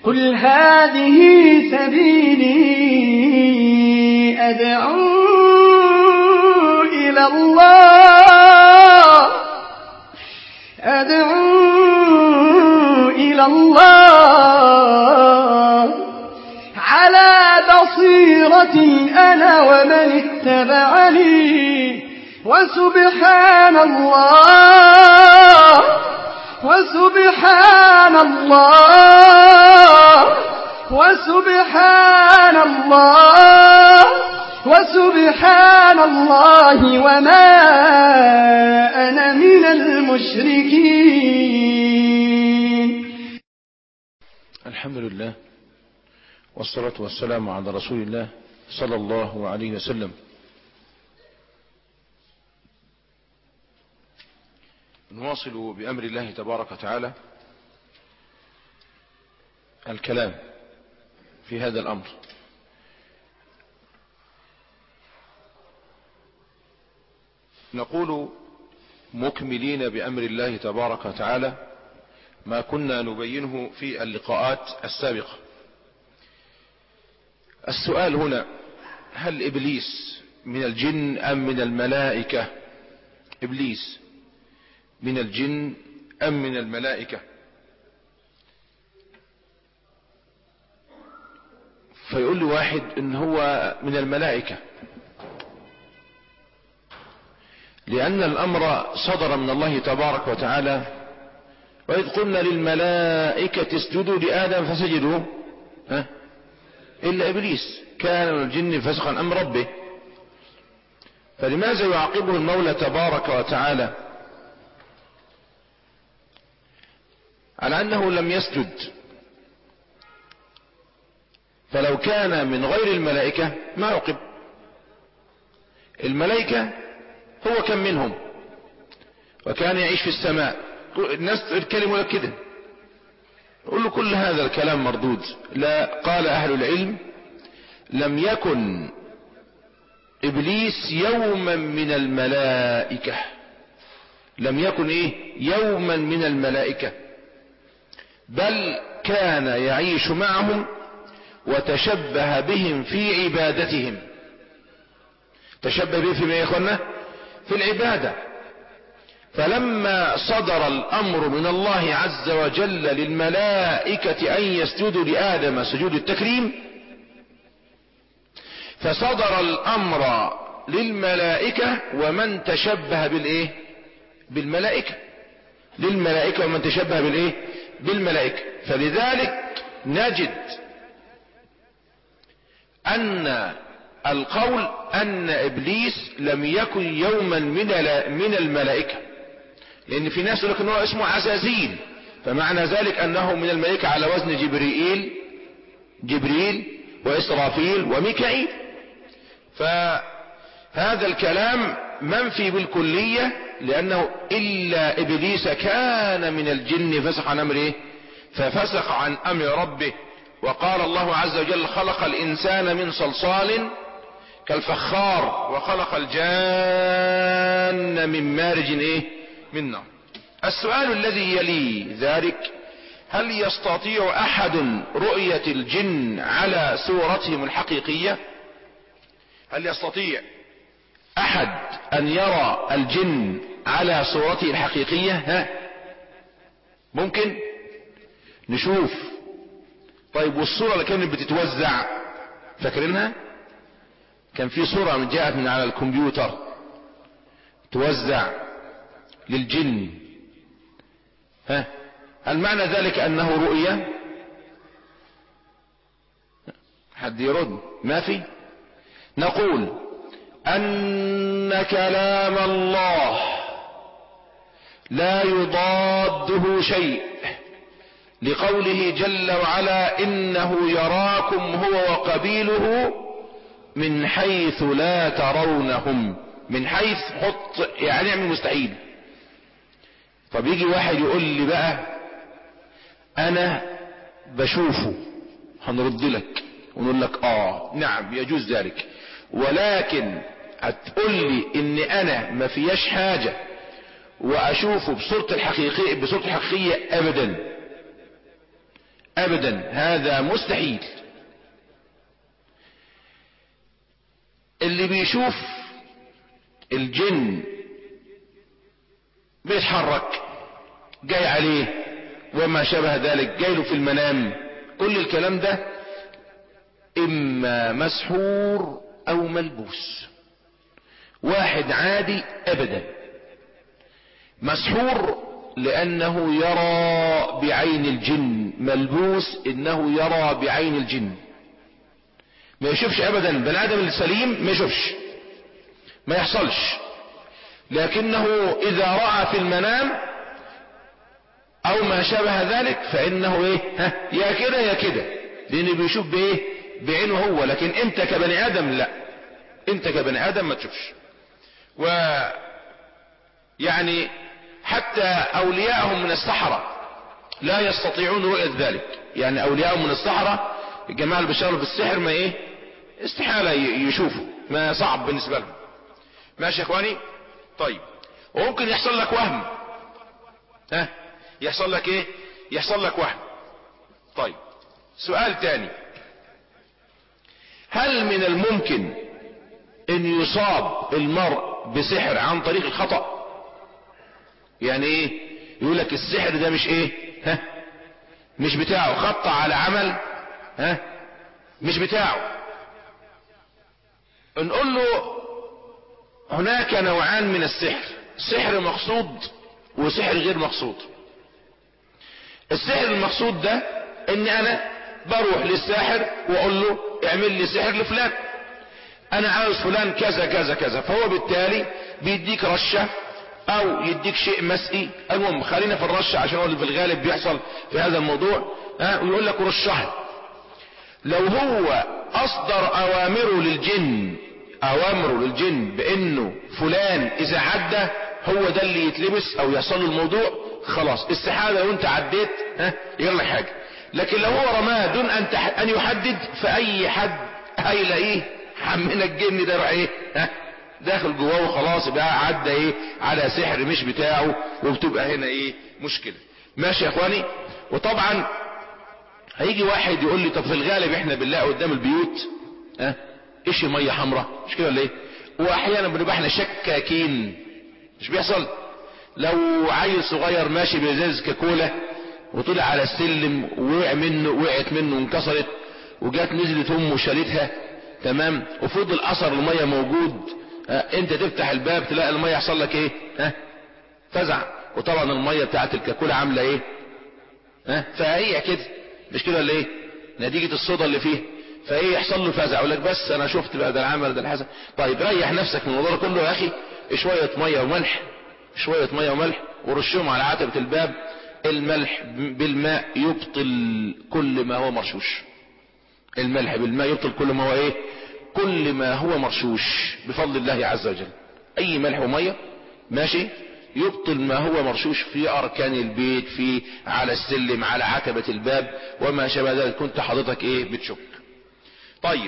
قل هذه سبيلي أدعو إلى الله أدعو إلى الله على بصيرة أنا ومن اتبعني وسبحان الله وسبحان الله وسبحان الله وسبحان الله وما أنا من المشركين الحمد لله والصلاة والسلام على رسول الله صلى الله عليه وسلم نواصل بأمر الله تبارك وتعالى الكلام في هذا الأمر نقول مكملين بأمر الله تبارك وتعالى ما كنا نبينه في اللقاءات السابقة السؤال هنا هل إبليس من الجن أم من الملائكة إبليس من الجن أم من الملائكة فيقول لي واحد ان هو من الملائكة لأن الأمر صدر من الله تبارك وتعالى وإذ قلنا للملائكة اسجدوا لآدم فسجدوا ها إلا إبليس كان من الجن فسخا أم ربه فلماذا يعاقبه المولى تبارك وتعالى على أنه لم يسجد فلو كان من غير الملائكة ما عقب الملائكة هو كم منهم وكان يعيش في السماء الناس الكلمة لك كده قل له كل هذا الكلام مردود لا قال أهل العلم لم يكن إبليس يوما من الملائكة لم يكن إيه يوما من الملائكة بل كان يعيش معهم وتشبه بهم في عبادتهم تشبه بهم في ما يا اخوانا في العبادة فلما صدر الامر من الله عز وجل للملائكة ان يسجدوا لآدم سجود التكريم فصدر الامر للملائكة ومن تشبه بالايه بالملائكة للملائكة ومن تشبه بالايه بالملائكة فلذلك نجد ان القول ان ابليس لم يكن يوما من من الملائكة لان في ناس يقول لك انه اسمه عزازيل فمعنى ذلك انه من الملائكة على وزن جبريل جبريل واسرافيل وميكائيل فهذا الكلام منفي بالكلية لانه الا ابليس كان من الجن فسق عن امره ففسق عن امر ربه وقال الله عز وجل خلق الانسان من صلصال كالفخار وخلق الجان من مارج ايه من نار السؤال الذي يلي ذلك هل يستطيع احد رؤية الجن على صورتهم الحقيقية هل يستطيع احد ان يرى الجن على صورته الحقيقية ها ممكن نشوف طيب والصورة اللي كانت بتتوزع فاكرينها كان في صورة من جاءت من على الكمبيوتر توزع للجن ها هل معنى ذلك انه رؤية حد يرد ما في نقول ان كلام الله لا يضاده شيء لقوله جل وعلا انه يراكم هو وقبيله من حيث لا ترونهم من حيث حط يعني اعمل مستحيل طب يجي واحد يقول لي بقى انا بشوفه هنرد لك ونقول لك اه نعم يجوز ذلك ولكن هتقول لي ان انا ما فياش حاجة واشوفه بصورة الحقيقية بصورة الحقيقية ابدا ابدا هذا مستحيل اللي بيشوف الجن بيتحرك جاي عليه وما شابه ذلك جاي له في المنام كل الكلام ده اما مسحور او ملبوس واحد عادي ابدا مسحور لانه يرى بعين الجن ملبوس انه يرى بعين الجن ما يشوفش ابدا بني ادم السليم ما يشوفش ما يحصلش لكنه اذا رأى في المنام او ما شابه ذلك فانه ايه ها يا كده يا كده لان بيشوف بايه بعينه هو لكن انت كبني ادم لا انت كبني ادم ما تشوفش و يعني حتى اولياءهم من السحرة لا يستطيعون رؤية ذلك يعني اولياءهم من السحرة الجماعة اللي بيشتغلوا في السحر ما ايه استحالة يشوفوا ما صعب بالنسبة لهم ماشي يا اخواني طيب وممكن يحصل لك وهم ها يحصل لك ايه يحصل لك وهم طيب سؤال تاني هل من الممكن ان يصاب المرء بسحر عن طريق الخطأ يعني ايه يقول لك السحر ده مش ايه ها مش بتاعه خط على عمل ها مش بتاعه نقول له هناك نوعان من السحر سحر مقصود وسحر غير مقصود السحر المقصود ده ان انا بروح للساحر واقول له اعمل لي سحر لفلان انا عاوز فلان كذا كذا كذا فهو بالتالي بيديك رشة او يديك شيء مسئي المهم خلينا في الرشة عشان هو اللي في الغالب بيحصل في هذا الموضوع ها ويقول لك رشها لو هو اصدر اوامره للجن اوامره للجن بانه فلان اذا عدى هو ده اللي يتلبس او يحصل له الموضوع خلاص استحالة لو انت عديت ها يغلق حاجة لكن لو هو رماه دون ان, تح... أن يحدد فاي حد هيلاقيه حمنا الجن ده راح ايه ها داخل جواه وخلاص بقى عدى ايه على سحر مش بتاعه وبتبقى هنا ايه مشكلة ماشي يا اخواني وطبعا هيجي واحد يقول لي طب في الغالب احنا بنلاقي قدام البيوت ها ايش ميه حمراء مش كده ولا ايه واحيانا بنبقى احنا شكاكين مش بيحصل لو عيل صغير ماشي بازاز كاكولا وطلع على السلم ووقع منه وقعت منه وانكسرت وجات نزلت امه وشالتها تمام وفضل اثر الميه موجود ها انت تفتح الباب تلاقي الميه يحصل لك ايه ها فزع وطبعا الميه بتاعت الكاكولا عامله ايه ها فهي كده مش كده ولا ايه نتيجه الصودا اللي فيه فايه يحصل له فزع يقول لك بس انا شفت بقى ده العمل ده الحسن طيب ريح نفسك من الموضوع كله يا اخي شويه ميه وملح شويه ميه وملح ورشهم على عتبه الباب الملح بالماء يبطل كل ما هو مرشوش الملح بالماء يبطل كل ما هو ايه كل ما هو مرشوش بفضل الله عز وجل اي ملح وميه ماشي يبطل ما هو مرشوش في اركان البيت في على السلم على عتبة الباب وما شابه ذلك كنت حضرتك ايه بتشك طيب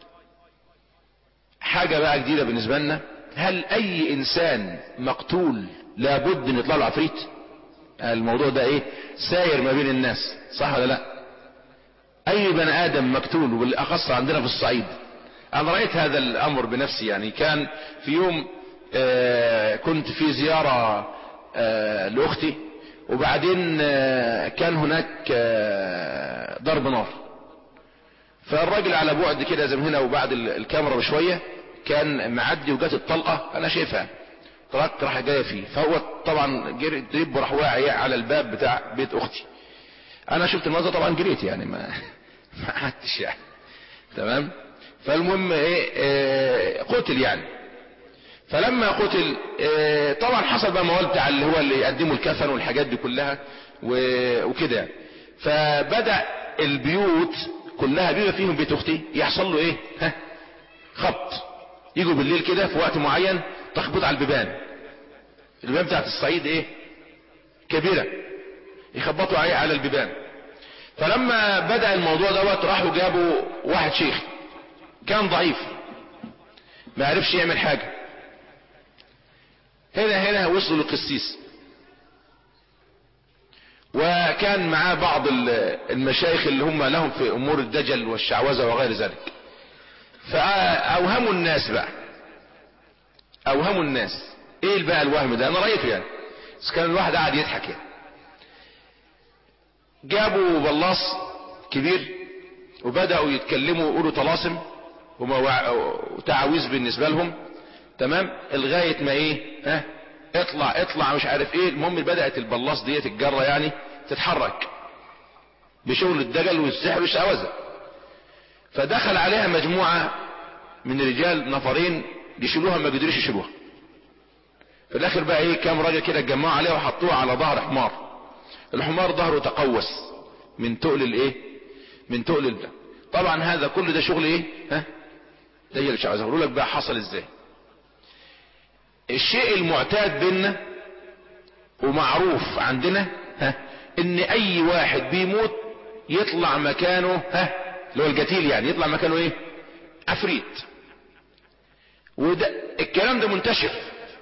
حاجة بقى جديدة بالنسبة لنا هل اي انسان مقتول لابد ان يطلع له عفريت الموضوع ده ايه ساير ما بين الناس صح ولا لا اي بني ادم مقتول وبالاخص عندنا في الصعيد انا رأيت هذا الامر بنفسي يعني كان في يوم آه كنت في زيارة آه لاختي وبعدين آه كان هناك ضرب نار فالراجل على بعد كده زي هنا وبعد الكاميرا بشوية كان معدي وجات الطلقة انا شايفها طلقت راح جاية فيه فهو طبعا جريب وراح واعي على الباب بتاع بيت اختي انا شفت المنظر طبعا جريت يعني ما ما قعدتش يعني تمام فالمهم ايه اه قتل يعني فلما قتل اه طبعا حصل بقى موال بتاع اللي هو اللي يقدموا الكفن والحاجات دي كلها وكده يعني فبدأ البيوت كلها بيبقى فيهم بيت اختي يحصل له ايه ها خبط يجوا بالليل كده في وقت معين تخبط على البيبان البيبان بتاعت الصعيد ايه كبيرة يخبطوا عليه على البيبان فلما بدأ الموضوع دوت راحوا جابوا واحد شيخ كان ضعيف ما عرفش يعمل حاجة هنا هنا وصلوا للقسيس وكان معاه بعض المشايخ اللي هم لهم في امور الدجل والشعوذة وغير ذلك فاوهموا الناس بقى اوهموا الناس ايه بقى الوهم ده انا رأيته يعني بس كان الواحد قاعد يضحك يعني جابوا بلاص كبير وبدأوا يتكلموا ويقولوا طلاسم وتعاويذ بالنسبة لهم تمام لغاية ما ايه ها اطلع اطلع مش عارف ايه المهم بدأت البلاص ديت الجرة يعني تتحرك بشغل الدجل والسحر والشعوذة فدخل عليها مجموعة من رجال نفرين يشيلوها ما قدروش يشيلوها في الاخر بقى ايه كام راجل كده اتجمعوا عليها وحطوها على ظهر حمار الحمار ظهره تقوس من تقل الايه من تقل البلد طبعا هذا كل ده شغل ايه ها ده اللي عايز اقول لك بقى حصل ازاي الشيء المعتاد بينا ومعروف عندنا ها ان اي واحد بيموت يطلع مكانه ها اللي هو القتيل يعني يطلع مكانه ايه عفريت وده الكلام ده منتشر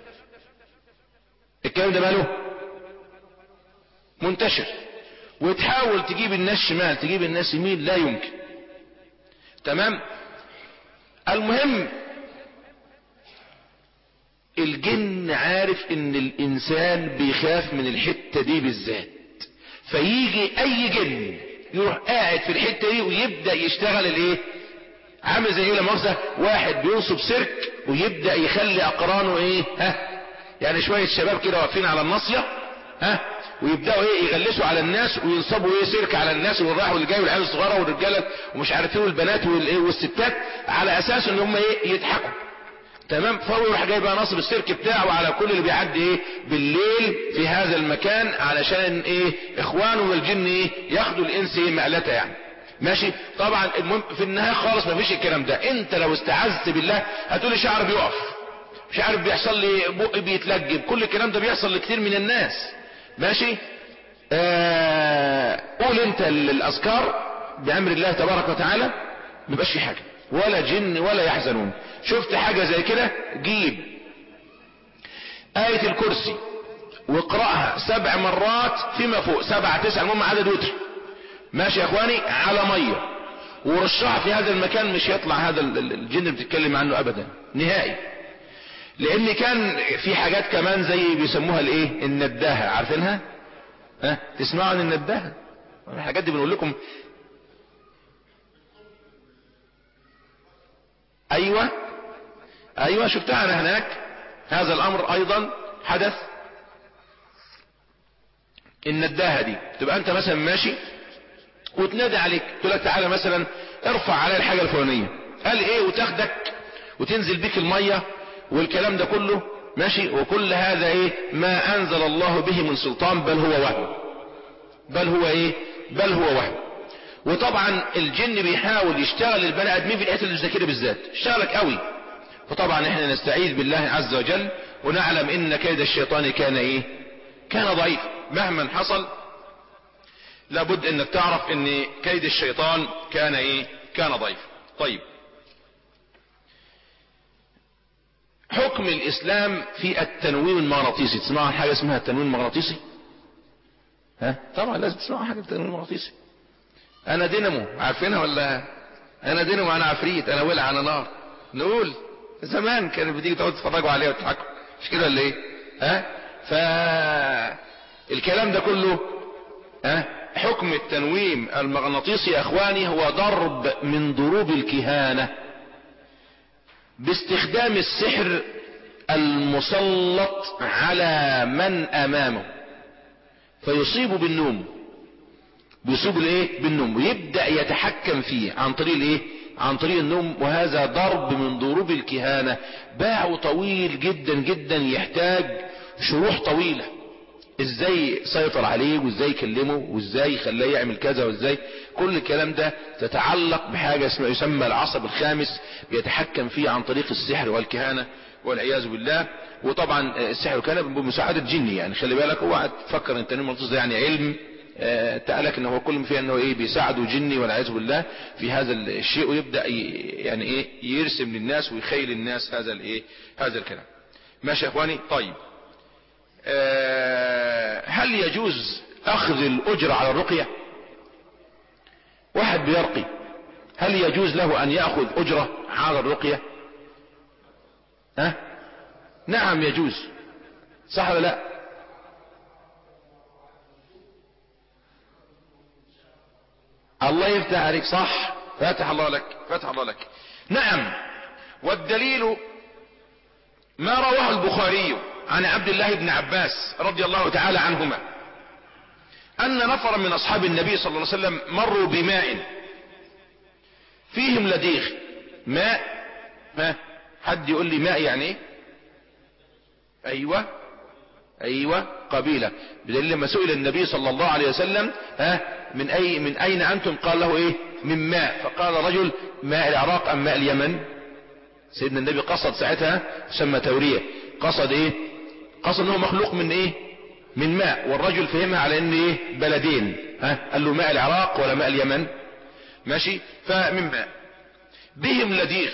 الكلام ده ماله منتشر وتحاول تجيب الناس شمال تجيب الناس يمين لا يمكن تمام المهم الجن عارف ان الانسان بيخاف من الحتة دي بالذات فيجي اي جن يروح قاعد في الحتة دي ويبدأ يشتغل الايه عامل زي ايه لمؤاخذة واحد بينصب سيرك ويبدأ يخلي اقرانه ايه ها يعني شوية شباب كده واقفين على الناصية ها ويبداوا ايه يغلسوا على الناس وينصبوا ايه سيرك على الناس والرايح واللي جاي والعيال الصغيره والرجاله ومش عارف ايه والبنات والايه والستات على اساس ان هم ايه يضحكوا تمام فهو يروح جاي بقى نصب السيرك بتاعه على كل اللي بيعدي ايه بالليل في هذا المكان علشان ايه اخوانه والجن ايه ياخدوا الانس ايه مقلته يعني ماشي طبعا المهم في النهايه خالص ما فيش الكلام ده انت لو استعذت بالله هتقولي شعر بيقف مش عارف بيحصل لي بقي بيتلجب كل الكلام ده بيحصل لكتير من الناس ماشي آه قول انت الاذكار بامر الله تبارك وتعالى ما بيبقاش في حاجه ولا جن ولا يحزنون شفت حاجه زي كده جيب آية الكرسي واقرأها سبع مرات فيما فوق سبعة تسعة المهم عدد وتر ماشي يا اخواني على مية ورشها في هذا المكان مش هيطلع هذا الجن اللي بتتكلم عنه ابدا نهائي لان كان في حاجات كمان زي بيسموها الايه النداهة عارفينها ها تسمعوا عن النداهة الحاجات دي بنقول لكم ايوه ايوه شفتها انا هناك هذا الامر ايضا حدث النداهة دي تبقى انت مثلا ماشي وتنادي عليك تقول لك تعالى مثلا ارفع علي الحاجة الفلانية قال ايه وتاخدك وتنزل بيك المية والكلام ده كله ماشي وكل هذا ايه ما انزل الله به من سلطان بل هو وهم بل هو ايه بل هو وهم وطبعا الجن بيحاول يشتغل البني ادمين في الحته اللي زي كده بالذات اشتغلك قوي فطبعا احنا نستعيذ بالله عز وجل ونعلم ان كيد الشيطان كان ايه كان ضعيف مهما حصل لابد انك تعرف ان كيد الشيطان كان ايه كان ضعيف طيب حكم الاسلام في التنويم المغناطيسي تسمعوا عن حاجه اسمها التنويم المغناطيسي ها طبعا لازم تسمعوا حاجه التنويم المغناطيسي انا دينامو عارفينها ولا انا دينامو انا عفريت انا ولع انا نار نقول زمان كانوا بتيجي تقعد تتفرجوا عليها وتضحكوا مش كده ولا ايه ها فالكلام ده كله ها حكم التنويم المغناطيسي يا اخواني هو ضرب من ضروب الكهانه باستخدام السحر المسلط على من امامه فيصيب بالنوم بيصيب الايه بالنوم ويبدأ يتحكم فيه عن طريق الايه عن طريق النوم وهذا ضرب من ضروب الكهانة باعه طويل جدا جدا يحتاج شروح طويلة ازاي سيطر عليه وازاي يكلمه وازاي يخليه يعمل كذا وازاي كل الكلام ده تتعلق بحاجة اسمها يسمى العصب الخامس بيتحكم فيه عن طريق السحر والكهانة والعياذ بالله وطبعا السحر والكهانة بمساعدة جني يعني خلي بالك اوعى تفكر ان التنويم المغناطيسي ده يعني علم تقالك ان هو كل ما فيه انه ايه بيساعده جني والعياذ بالله في هذا الشيء ويبدا يعني ايه يرسم للناس ويخيل الناس هذا الايه هذا الكلام ماشي يا اخواني طيب أه هل يجوز اخذ الاجرة على الرقية واحد بيرقي هل يجوز له ان يأخذ اجرة على الرقية ها نعم يجوز صح ولا لا الله يفتح عليك صح فتح الله لك فتح الله لك نعم والدليل ما رواه البخاري عن عبد الله بن عباس رضي الله تعالى عنهما ان نفرا من اصحاب النبي صلى الله عليه وسلم مروا بماء فيهم لديغ ماء ها حد يقول لي ماء يعني ايه ايوه ايوه قبيلة بدليل لما سئل النبي صلى الله عليه وسلم ها من اي من اين انتم قال له ايه من ماء فقال رجل ماء العراق ام ماء اليمن سيدنا النبي قصد ساعتها سمى تورية قصد ايه قصد انه مخلوق من ايه من ماء والرجل فهمها على ان ايه بلدين ها قال له ماء العراق ولا ماء اليمن ماشي فمن ماء بهم لديغ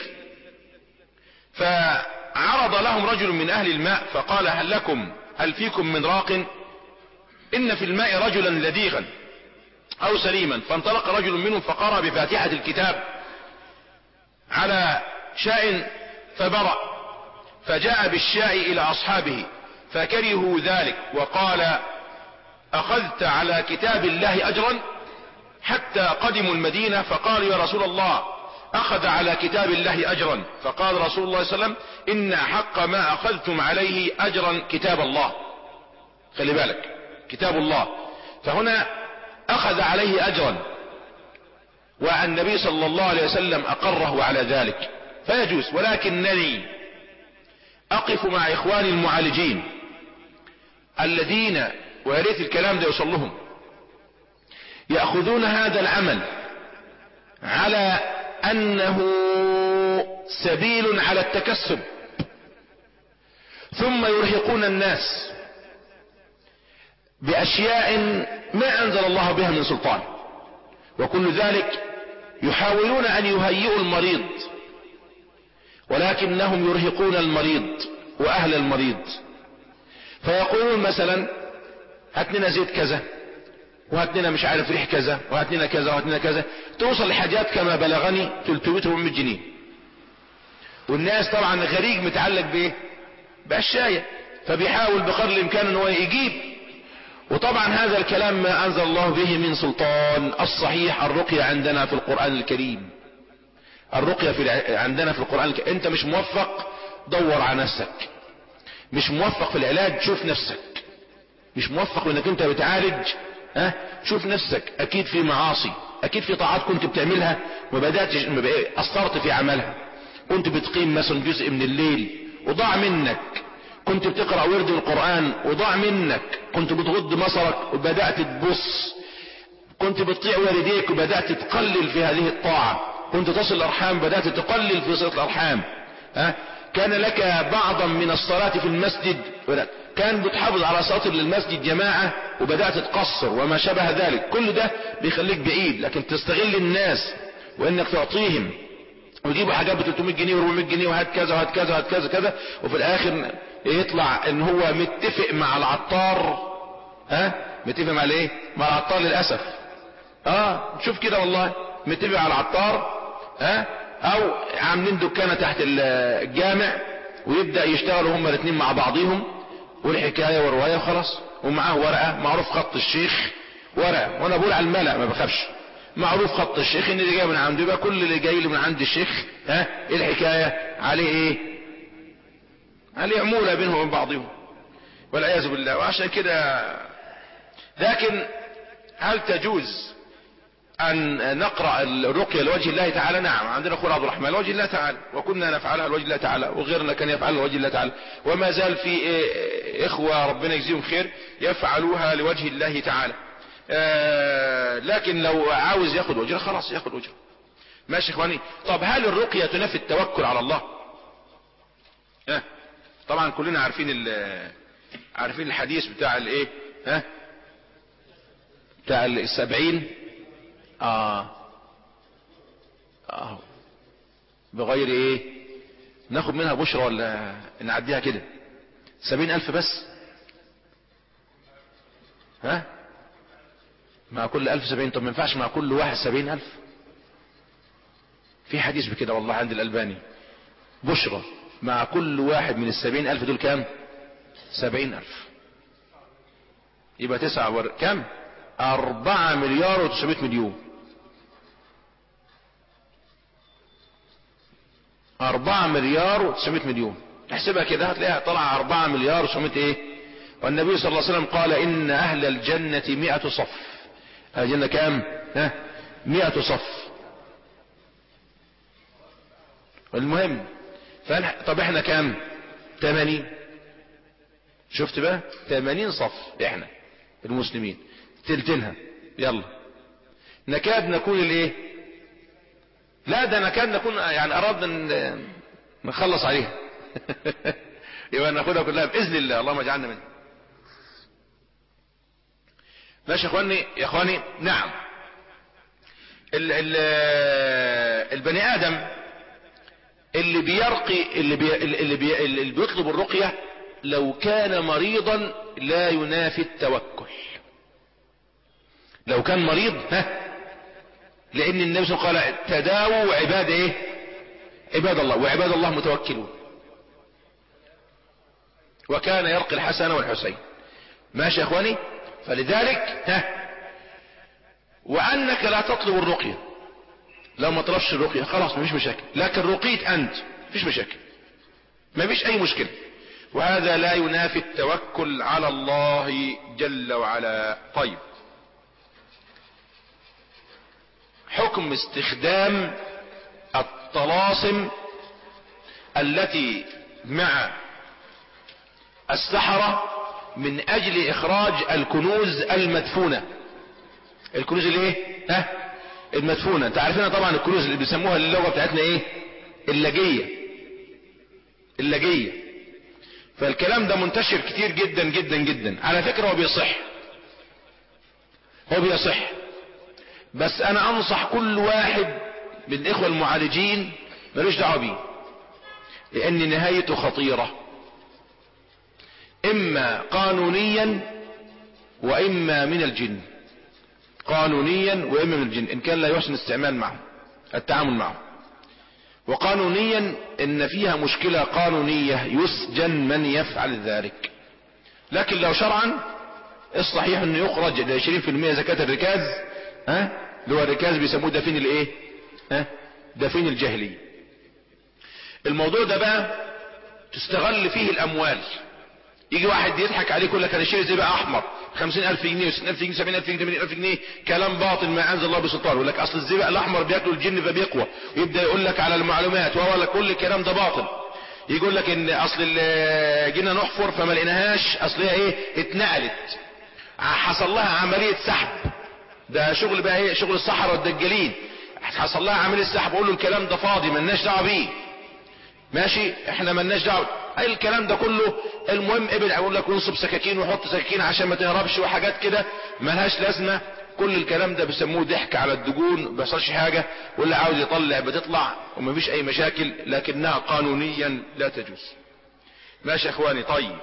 فعرض لهم رجل من اهل الماء فقال هل لكم هل فيكم من راق ان في الماء رجلا لديغا او سليما فانطلق رجل منهم فقرأ بفاتحة الكتاب على شاء فبرأ فجاء بالشاء الى اصحابه فكرهوا ذلك وقال اخذت على كتاب الله اجرا حتى قدموا المدينة فقالوا يا رسول الله اخذ على كتاب الله اجرا فقال رسول الله صلى الله عليه وسلم ان حق ما اخذتم عليه اجرا كتاب الله خلي بالك كتاب الله فهنا اخذ عليه اجرا والنبي صلى الله عليه وسلم اقره على ذلك فيجوز ولكنني اقف مع اخواني المعالجين الذين ويريت الكلام ده يوصل لهم يأخذون هذا العمل على انه سبيل على التكسب ثم يرهقون الناس باشياء ما انزل الله بها من سلطان وكل ذلك يحاولون ان يهيئوا المريض ولكنهم يرهقون المريض واهل المريض فيقولون مثلا هات لنا زيت كذا وهات لنا مش عارف ريح كذا وهات لنا كذا وهات لنا كذا توصل لحاجات كما بلغني 300 400 جنيه والناس طبعا غريق متعلق بايه باشياء فبيحاول بقدر الامكان ان هو يجيب وطبعا هذا الكلام ما انزل الله به من سلطان الصحيح الرقية عندنا في القرآن الكريم الرقية في الع... عندنا في القرآن الكريم انت مش موفق دور على نفسك مش موفق في العلاج شوف نفسك مش موفق انك انت بتعالج ها شوف نفسك اكيد في معاصي اكيد في طاعات كنت بتعملها ما بداتش قصرت في عملها كنت بتقيم مثلا جزء من الليل وضاع منك كنت بتقرا ورد القران وضاع منك كنت بتغض بصرك وبدات تبص كنت بتطيع والديك وبدات تقلل في هذه الطاعه كنت تصل الارحام بدات تقلل في صله الارحام ها كان لك بعضا من الصلاه في المسجد كان بتحافظ على صلاه للمسجد جماعه وبدات تقصر وما شابه ذلك كل ده بيخليك بعيد لكن تستغل الناس وانك تعطيهم ويجيبوا حاجات ب 300 جنيه و400 جنيه وهات كذا وهات كذا وهات كذا كذا وفي الاخر يطلع ان هو متفق مع العطار ها متفق مع الايه مع العطار للاسف اه شوف كده والله متفق مع العطار ها او عاملين دكانه تحت الجامع ويبدا يشتغلوا هما الاثنين مع بعضهم والحكايه والروايه وخلاص ومعاه ورقه معروف خط الشيخ ورقه وانا بقول على الملأ ما بخافش معروف خط الشيخ ان اللي جاي من عنده يبقى كل اللي جاي له من عند الشيخ ها ايه الحكايه عليه ايه عليه عموله بينهم وبين بعضهم والعياذ بالله وعشان كده لكن هل تجوز ان نقرا الرقيه لوجه الله تعالى نعم عندنا اخونا عبد الرحمن لوجه الله تعالى وكنا نفعلها لوجه الله تعالى وغيرنا كان يفعلها لوجه الله تعالى وما زال في اخوه ربنا يجزيهم خير يفعلوها لوجه الله تعالى آه لكن لو عاوز ياخد اجره خلاص ياخد اجره ماشي اخواني طب هل الرقيه تنافي التوكل على الله آه طبعا كلنا عارفين عارفين الحديث بتاع الايه ها بتاع السبعين اه اه بغير ايه ناخد منها بشرى ولا نعديها كده سبعين الف بس ها مع كل ألف سبعين طب ما ينفعش مع كل واحد سبعين ألف في حديث بكده والله عند الألباني بشرى مع كل واحد من السبعين ألف دول كام سبعين ألف يبقى تسعة ور... كام أربعة مليار وتسعمائة مليون أربعة مليار وتسعمائة مليون احسبها كده هتلاقيها طلع أربعة مليار وتسعمائة ايه والنبي صلى الله عليه وسلم قال إن أهل الجنة مئة صف أهل الجنة كام ها مئة صف المهم فأنا طب احنا كام تمانين شفت بقى تمانين صف احنا المسلمين تلتينها يلا نكاد نكون الايه لا ده نكاد نكون يعني اردنا نخلص عليها يبقى ناخدها كلها باذن الله اللهم اجعلنا منها ماشي يا اخواني يا اخواني نعم ال ال البني ادم اللي بيرقي اللي بي اللي, بي اللي بيطلب الرقية لو كان مريضا لا ينافي التوكل لو كان مريض ها لان النبي صلى الله عليه وسلم قال تداووا عباد ايه عباد الله وعباد الله متوكلون وكان يرقي الحسن والحسين ماشي يا اخواني فلذلك ها وانك لا تطلب الرقية لو ما طلبش الرقية خلاص مفيش مشاكل لكن رقيت انت مفيش مشاكل مفيش اي مشكلة وهذا لا ينافي التوكل على الله جل وعلا طيب حكم استخدام الطلاسم التي مع السحرة من اجل اخراج الكنوز المدفونة الكنوز اللي ايه ها المدفونة انت عارفين طبعا الكنوز اللي بيسموها اللغة بتاعتنا ايه اللجية اللجية فالكلام ده منتشر كتير جدا جدا جدا على فكرة هو بيصح هو بيصح بس انا انصح كل واحد من الاخوة المعالجين ملوش دعوه بيه لان نهايته خطيرة اما قانونيا واما من الجن قانونيا واما من الجن ان كان لا يحسن استعمال معه التعامل معه وقانونيا ان فيها مشكلة قانونية يسجن من يفعل ذلك لكن لو شرعا الصحيح انه يخرج ل 20% زكاة الركاز ها اللي هو الركاز بيسموه دفين الايه ها دفين الجاهلية الموضوع ده بقى تستغل فيه الاموال يجي واحد يضحك عليك يقول لك انا شاري زي بقى احمر خمسين الف جنيه وستين الف جنيه سبعين الف جنيه ثمانين الف جنيه كلام باطل ما انزل الله بسلطان يقول لك اصل الزبق الاحمر بياكلوا الجن فبيقوى ويبدا يقول لك على المعلومات وهو لك كل الكلام ده باطل يقول لك ان اصل جينا نحفر فما لقيناهاش اصل هي ايه اتنقلت حصل لها عمليه سحب ده شغل بقى ايه شغل الصحراء والدجالين حصل لها عمليه سحب اقول له الكلام ده فاضي ملناش دعوه بيه ماشي احنا ملناش دعوه اي الكلام ده كله المهم ابن اقول لك انصب سكاكين وحط سكاكين عشان ما تهربش وحاجات كده ملهاش لازمه كل الكلام ده بيسموه ضحك على الدجون ما بيحصلش حاجه واللي عاوز يطلع بتطلع ومفيش اي مشاكل لكنها قانونيا لا تجوز ماشي يا اخواني طيب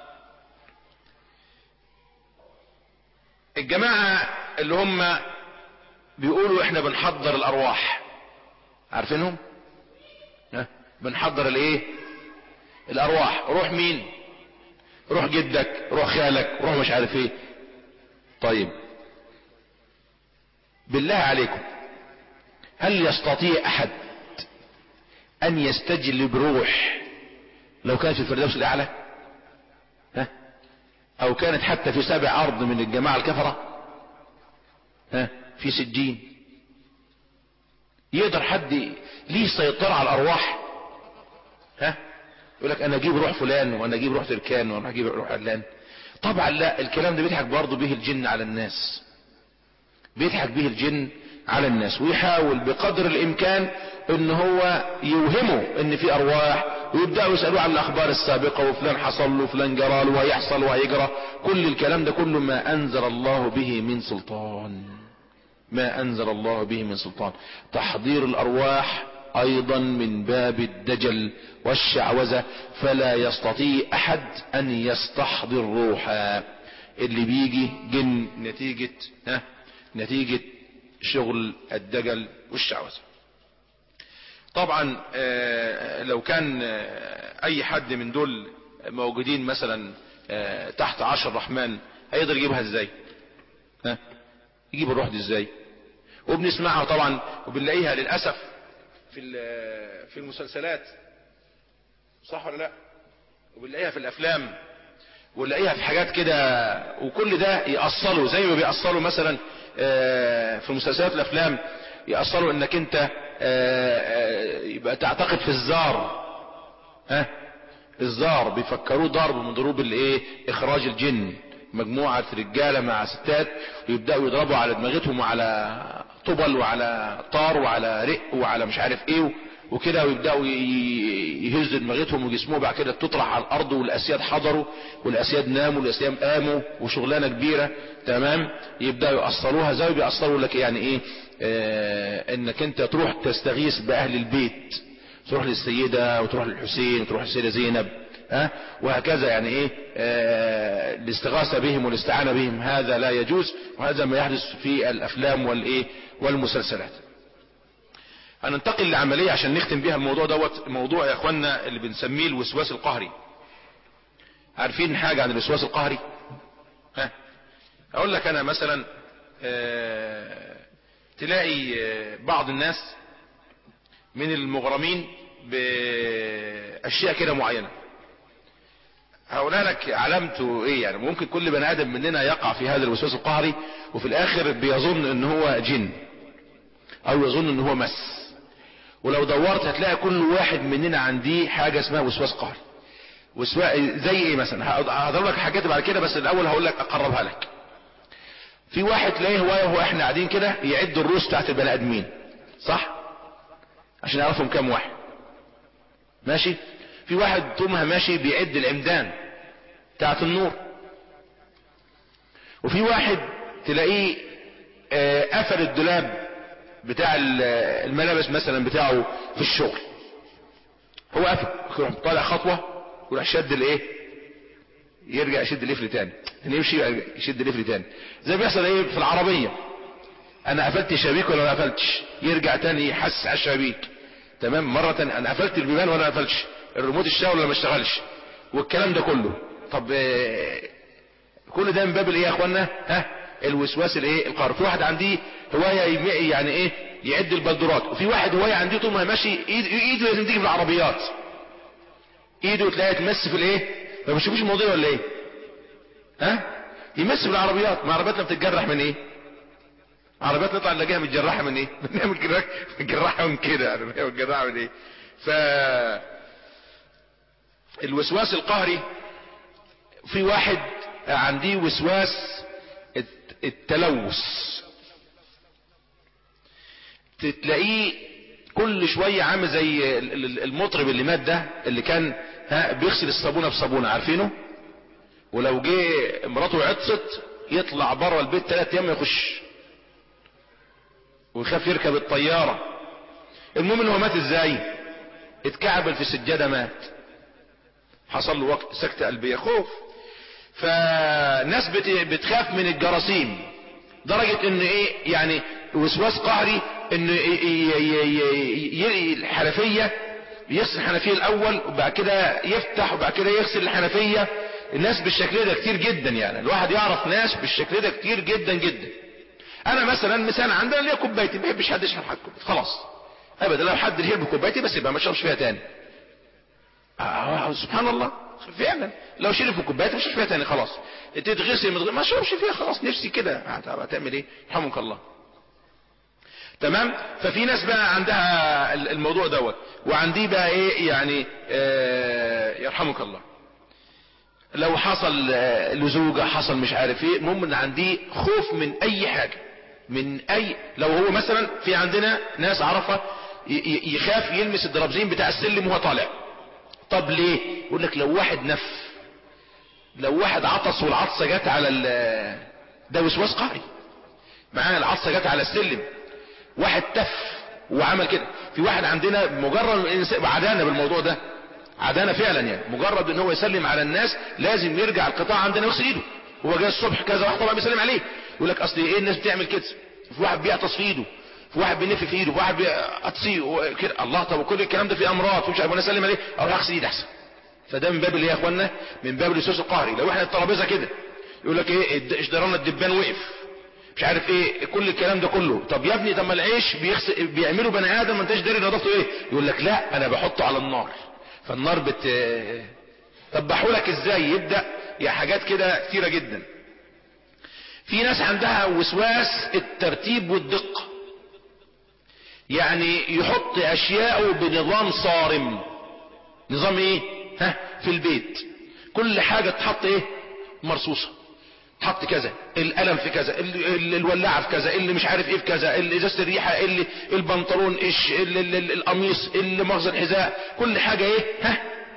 الجماعه اللي هم بيقولوا احنا بنحضر الارواح عارفينهم ها بنحضر الايه الارواح روح مين روح جدك روح خالك روح مش عارف ايه طيب بالله عليكم هل يستطيع احد ان يستجلب روح لو كانت في الفردوس الاعلى ها او كانت حتى في سابع ارض من الجماعة الكفرة ها في سجين يقدر حد ليه سيطرة على الارواح ها يقول لك انا اجيب روح فلان وانا اجيب روح تركان وانا اجيب روح علان طبعا لا الكلام ده بيضحك برضه به الجن على الناس بيضحك به الجن على الناس ويحاول بقدر الامكان ان هو يوهمه ان في ارواح ويبداوا يسالوه عن الاخبار السابقه وفلان حصل له وفلان جرى له وهيحصل وهيجرى كل الكلام ده كله ما انزل الله به من سلطان ما انزل الله به من سلطان تحضير الارواح ايضا من باب الدجل والشعوذة فلا يستطيع احد ان يستحضر روحا اللي بيجي جن نتيجة ها نتيجة شغل الدجل والشعوذة طبعا آه، لو كان آه، اي حد من دول موجودين مثلا آه، تحت عرش الرحمن هيقدر يجيبها ازاي ها يجيب الروح دي ازاي وبنسمعها طبعا وبنلاقيها للاسف في ال- في المسلسلات صح ولا لا وبنلاقيها في الافلام ونلاقيها في حاجات كده وكل ده يأصلوا زي ما بيأصلوا مثلا آه، في المسلسلات الافلام يأصلوا انك انت آه، آه، يبقى تعتقد في الزار ها الزار بيفكروه ضرب من ضروب الايه اخراج الجن مجموعة رجالة مع ستات ويبدأوا يضربوا على دماغتهم وعلى طبل وعلى طار وعلى رق وعلى مش عارف ايه وكده ويبدأوا ي- يهزوا دماغتهم وجسمهم بعد كده تطرح على الارض والاسياد حضروا والاسياد ناموا والاسياد قاموا وشغلانة كبيرة تمام يبدأوا يأصلوها زي ما بيأصلوا لك يعني ايه آه انك انت تروح تستغيث باهل البيت تروح للسيدة وتروح للحسين وتروح للسيدة زينب ها وهكذا يعني ايه آه الاستغاثة بهم والاستعانة بهم هذا لا يجوز وهذا ما يحدث في الافلام والايه والمسلسلات هننتقل لعملية عشان نختم بيها الموضوع دوت موضوع يا اخوانا اللي بنسميه الوسواس القهري عارفين حاجة عن الوسواس القهري ها اقول لك انا مثلا آه تلاقي آه بعض الناس من المغرمين باشياء كده معينة هقولها لك علامته ايه يعني ممكن كل بني ادم مننا يقع في هذا الوسواس القهري وفي الاخر بيظن ان هو جن او يظن ان هو مس ولو دورت هتلاقي كل واحد مننا عنديه حاجة اسمها وسواس قهري وسوا... زي ايه مثلا هضرب لك حاجات بعد كده بس الاول هقول لك اقربها لك في واحد تلاقيه هوايه وهو احنا قاعدين كده يعد الروس بتاعت البني ادمين صح عشان يعرفهم كام واحد ماشي في واحد طومها ماشي بيعد العمدان بتاعت النور وفي واحد تلاقيه آه، قفل الدولاب بتاع ال- الملابس مثلا بتاعه في الشغل هو قفل يروح طالع خطوة ويروح شد الايه يرجع يشد القفل تاني يعني يمشي يشد القفل تاني زي ما بيحصل ايه في العربية انا قفلت الشبابيك ولا ما قفلتش يرجع تاني يحس على الشبابيك تمام مرة تانية انا قفلت البيبان ولا ما قفلتش الريموت اشتغل ولا ما اشتغلش والكلام ده كله طب آه، كل ده من باب الايه يا اخوانا ها الوسواس الايه القهري في واحد عندي هوايه يم- يعني ايه يعد البلدرات وفي واحد هوايه عندي طول ما ماشي ايد ايده لازم تيجي في العربيات ايده تلاقيها تمس في الايه ما بتشوفوش الموضوع ولا ايه ها يمس في العربيات ما عربياتنا بتتجرح من ايه عربيات نطلع نلاقيها متجرحه من ايه من متجرحه متجرحه من كده يعني هي متجرحه من ايه ف الوسواس القهري في واحد عندي وسواس الت- التلوث تلاقيه كل شوية عامل زي ال- ال- المطرب اللي مات ده اللي كان ها بيغسل الصابونة بصابونة عارفينه ولو جه مراته عطست يطلع بره البيت ثلاث ايام ما يخش ويخاف يركب الطيارة المهم ان هو مات ازاي اتكعبل في السجادة مات حصل له وقت سكتة قلبية خوف فناس بت- بتخاف من الجراثيم درجة ان ايه يعني وسواس قهري ان ي- ي- ي- ي- الحنفية يغسل الحنفية الاول وبعد كده يفتح وبعد كده يغسل الحنفية الناس بالشكل ده كتير جدا يعني الواحد يعرف ناس بالشكل ده كتير جدا جدا انا مثلا مثلا عندنا ليا كوبايتي ما بحبش حد يشرب حد كوبايتي خلاص ابدا لو حد يشرب كوبايتي بس يبقى ما اشربش فيها تاني آه سبحان الله فعلا لو شرب في كوبايه مش فيها تاني خلاص تتغسل متغ... ما شربش فيها خلاص نفسي كده هتعمل ايه يرحمك الله تمام ففي ناس بقى عندها ال- الموضوع دوت وعندي بقى ايه يعني آه يرحمك الله لو حصل آه، لزوجة حصل مش عارف ايه المهم ان عندي خوف من اي حاجة من اي لو هو مثلا في عندنا ناس عرفة ي- ي- يخاف يلمس الدرابزين بتاع السلم وهو طالع طب ليه يقول لك لو واحد نف لو واحد عطس والعطسه جت على ال ده وسواس قهري معانا العطسه جت على السلم واحد تف وعمل كده في واحد عندنا مجرد الإنسان- عدانا بالموضوع ده عدانا فعلا يعني مجرد ان هو يسلم على الناس لازم يرجع القطاع عندنا يغسل ايده هو جاي الصبح كذا واحد طبعا بيسلم عليه يقول لك اصل ايه الناس بتعمل كده في واحد بيعطس في ايده في واحد بينف في ايده في واحد بيعطسي كده الله طب وكل الكلام ده فيه امراض ومش عارف انا اسلم عليه اروح اغسل ايدي احسن فده من باب اللي يا اخوانا من باب الاساس القهري لو احنا الترابيزه كده يقول لك ايه اشدرانا الدبان وقف مش عارف ايه كل الكلام ده كله طب يا ابني طب ما العيش بيغسل بيعملوا بني ادم ما انتش داري نظافته ايه يقول لك لا انا بحطه على النار فالنار بت طبحوا لك ازاي يبدا يا حاجات كده كتيره جدا في ناس عندها وسواس الترتيب والدقه يعني يحط اشياءه بنظام صارم نظام ايه ها في البيت كل حاجه تحط ايه مرصوصه حط كذا القلم في كذا الولاعه في كذا اللي مش عارف ايه في كذا ازازه الريحه اللي البنطلون ايش القميص اللي مغزى الحذاء كل حاجه ايه ها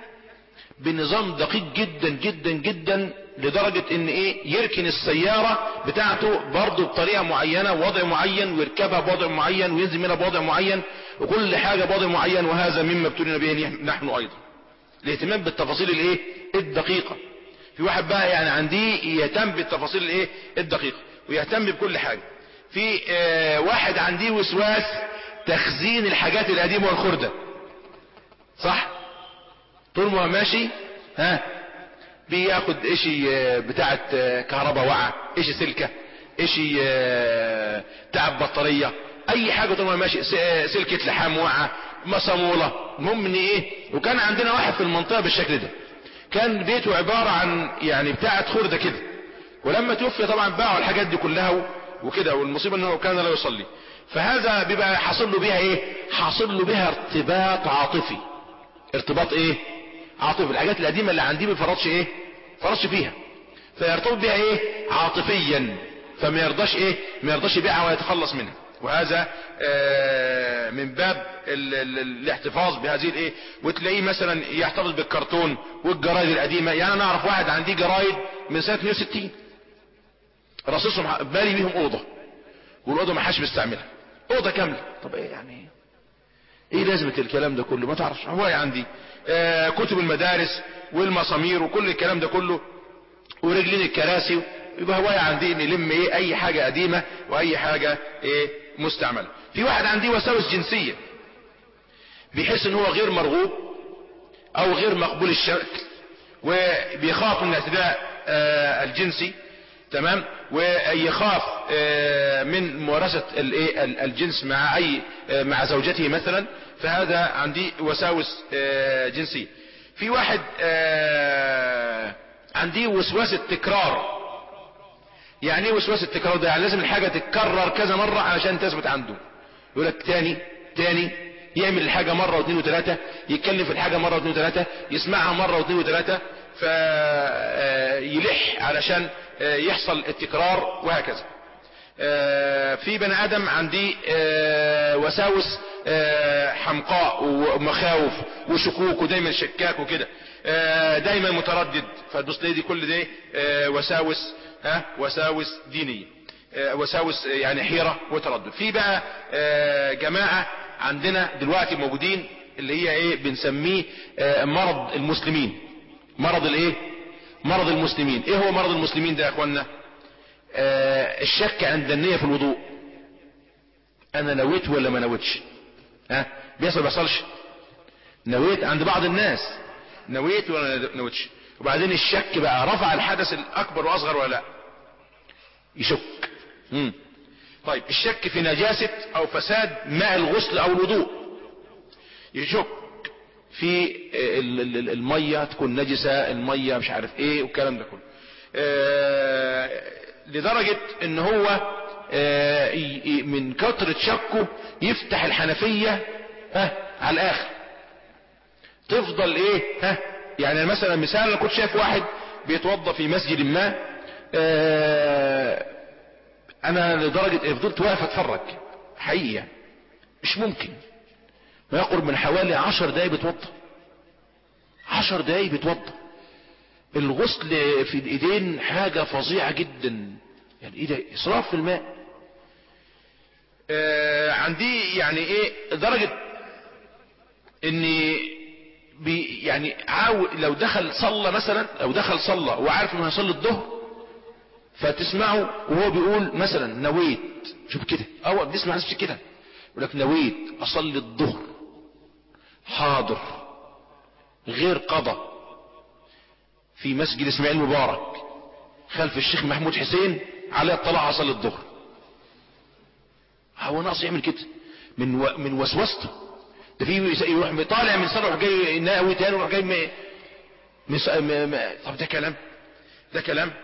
بنظام دقيق جدا جدا جدا لدرجة ان ايه يركن السيارة بتاعته برضه بطريقة معينة ووضع معين ويركبها بوضع معين وينزل منها بوضع معين وكل حاجة بوضع معين وهذا مما ابتلينا به نحن ايضا الاهتمام بالتفاصيل الايه الدقيقة في واحد بقى يعني عندي يهتم بالتفاصيل الايه الدقيقة ويهتم بكل حاجة في اه واحد عندي وسواس تخزين الحاجات القديمة والخردة صح طول ما ماشي ها بياخد اشي بتاعة كهرباء وعى اشي سلكة اشي بتاع بطارية اي حاجة طول ما ماشي سلكة لحام وعى مصامولة المهم ان ايه وكان عندنا واحد في المنطقة بالشكل ده كان بيته عبارة عن يعني بتاعة خردة كده ولما توفي طبعا باعوا الحاجات دي كلها وكده والمصيبة انه كان لا يصلي فهذا بيبقى حاصل له بيها ايه حاصل له بيها ارتباط عاطفي ارتباط ايه عاطفي الحاجات القديمة اللي عندي ما فرطش ايه فرطش فيها فيرتبط بها ايه عاطفيا فما يرضاش ايه ما يرضاش يبيعها ويتخلص منها وهذا آه من باب ال ال الاحتفاظ بهذه الايه وتلاقيه مثلا يحتفظ بالكرتون والجرايد القديمة يعني انا اعرف واحد عندي جرايد من سنة 160 رصصهم بالي بيهم اوضة والاوضة ما حدش بيستعملها اوضة كاملة طب ايه يعني ايه لازمة الكلام ده كله ما تعرفش هواية عندي آه كتب المدارس والمسامير وكل الكلام ده كله ورجلين الكراسي يبقى هواية عندي ان يلم ايه اي حاجة قديمة واي حاجة ايه مستعملة في واحد عندي وساوس جنسية بيحس ان هو غير مرغوب او غير مقبول الشكل وبيخاف من الاعتداء آه الجنسي تمام ويخاف آه من ممارسة الايه الجنس مع اي آه مع زوجته مثلا فهذا عندي وساوس جنسية في واحد عندي وسواس التكرار يعني ايه وسواس التكرار ده يعني لازم الحاجة تتكرر كذا مرة علشان تثبت عنده يقول لك تاني تاني يعمل الحاجة مرة واثنين وثلاثة يتكلم في الحاجة مرة واثنين وثلاثة يسمعها مرة واثنين وثلاثة فيلح علشان يحصل التكرار وهكذا في بني ادم عندي وساوس حمقاء ومخاوف وشكوك ودايما شكاك وكده دايما متردد فتبص دي كل دي وساوس ها وساوس دينية وساوس يعني حيرة وتردد في بقى جماعة عندنا دلوقتي موجودين اللي هي ايه بنسميه مرض المسلمين مرض الايه مرض المسلمين ايه هو مرض المسلمين ده يا اخوانا آه الشك عند النية في الوضوء انا نويت ولا ما نويتش ها بيحصل بيحصلش نويت عند بعض الناس نويت ولا نويتش وبعدين الشك بقى رفع الحدث الاكبر واصغر ولا لا يشك مم. طيب الشك في نجاسة او فساد ماء الغسل او الوضوء يشك في المية تكون نجسة المية مش عارف ايه والكلام ده كله آه لدرجة ان هو آه من كترة شكه يفتح الحنفية ها على الاخر تفضل ايه ها يعني مثلا مثال انا كنت شايف واحد بيتوضى في مسجد ما آه انا لدرجة فضلت واقف اتفرج حقيقي يعني مش ممكن ما يقرب من حوالي عشر دقايق بيتوضى عشر دقايق بيتوضى الغسل في الايدين حاجة فظيعة جدا يعني ايه ده اسراف في الماء آه عندي يعني ايه درجة اني بي يعني عاو لو دخل صلى مثلا لو دخل صلى وعارف انه هيصلي الظهر فتسمعه وهو بيقول مثلا نويت شوف كده اول بتسمع ناس كده يقول لك نويت اصلي الظهر حاضر غير قضى في مسجد اسماعيل مبارك خلف الشيخ محمود حسين على الطلاع اصلي الظهر هو ناقص يعمل كده من و... من وسوسته ده في يروح طالع من صلاه جاي ناوي تاني ويروح جاي م... مس... م... م... طب ده كلام ده كلام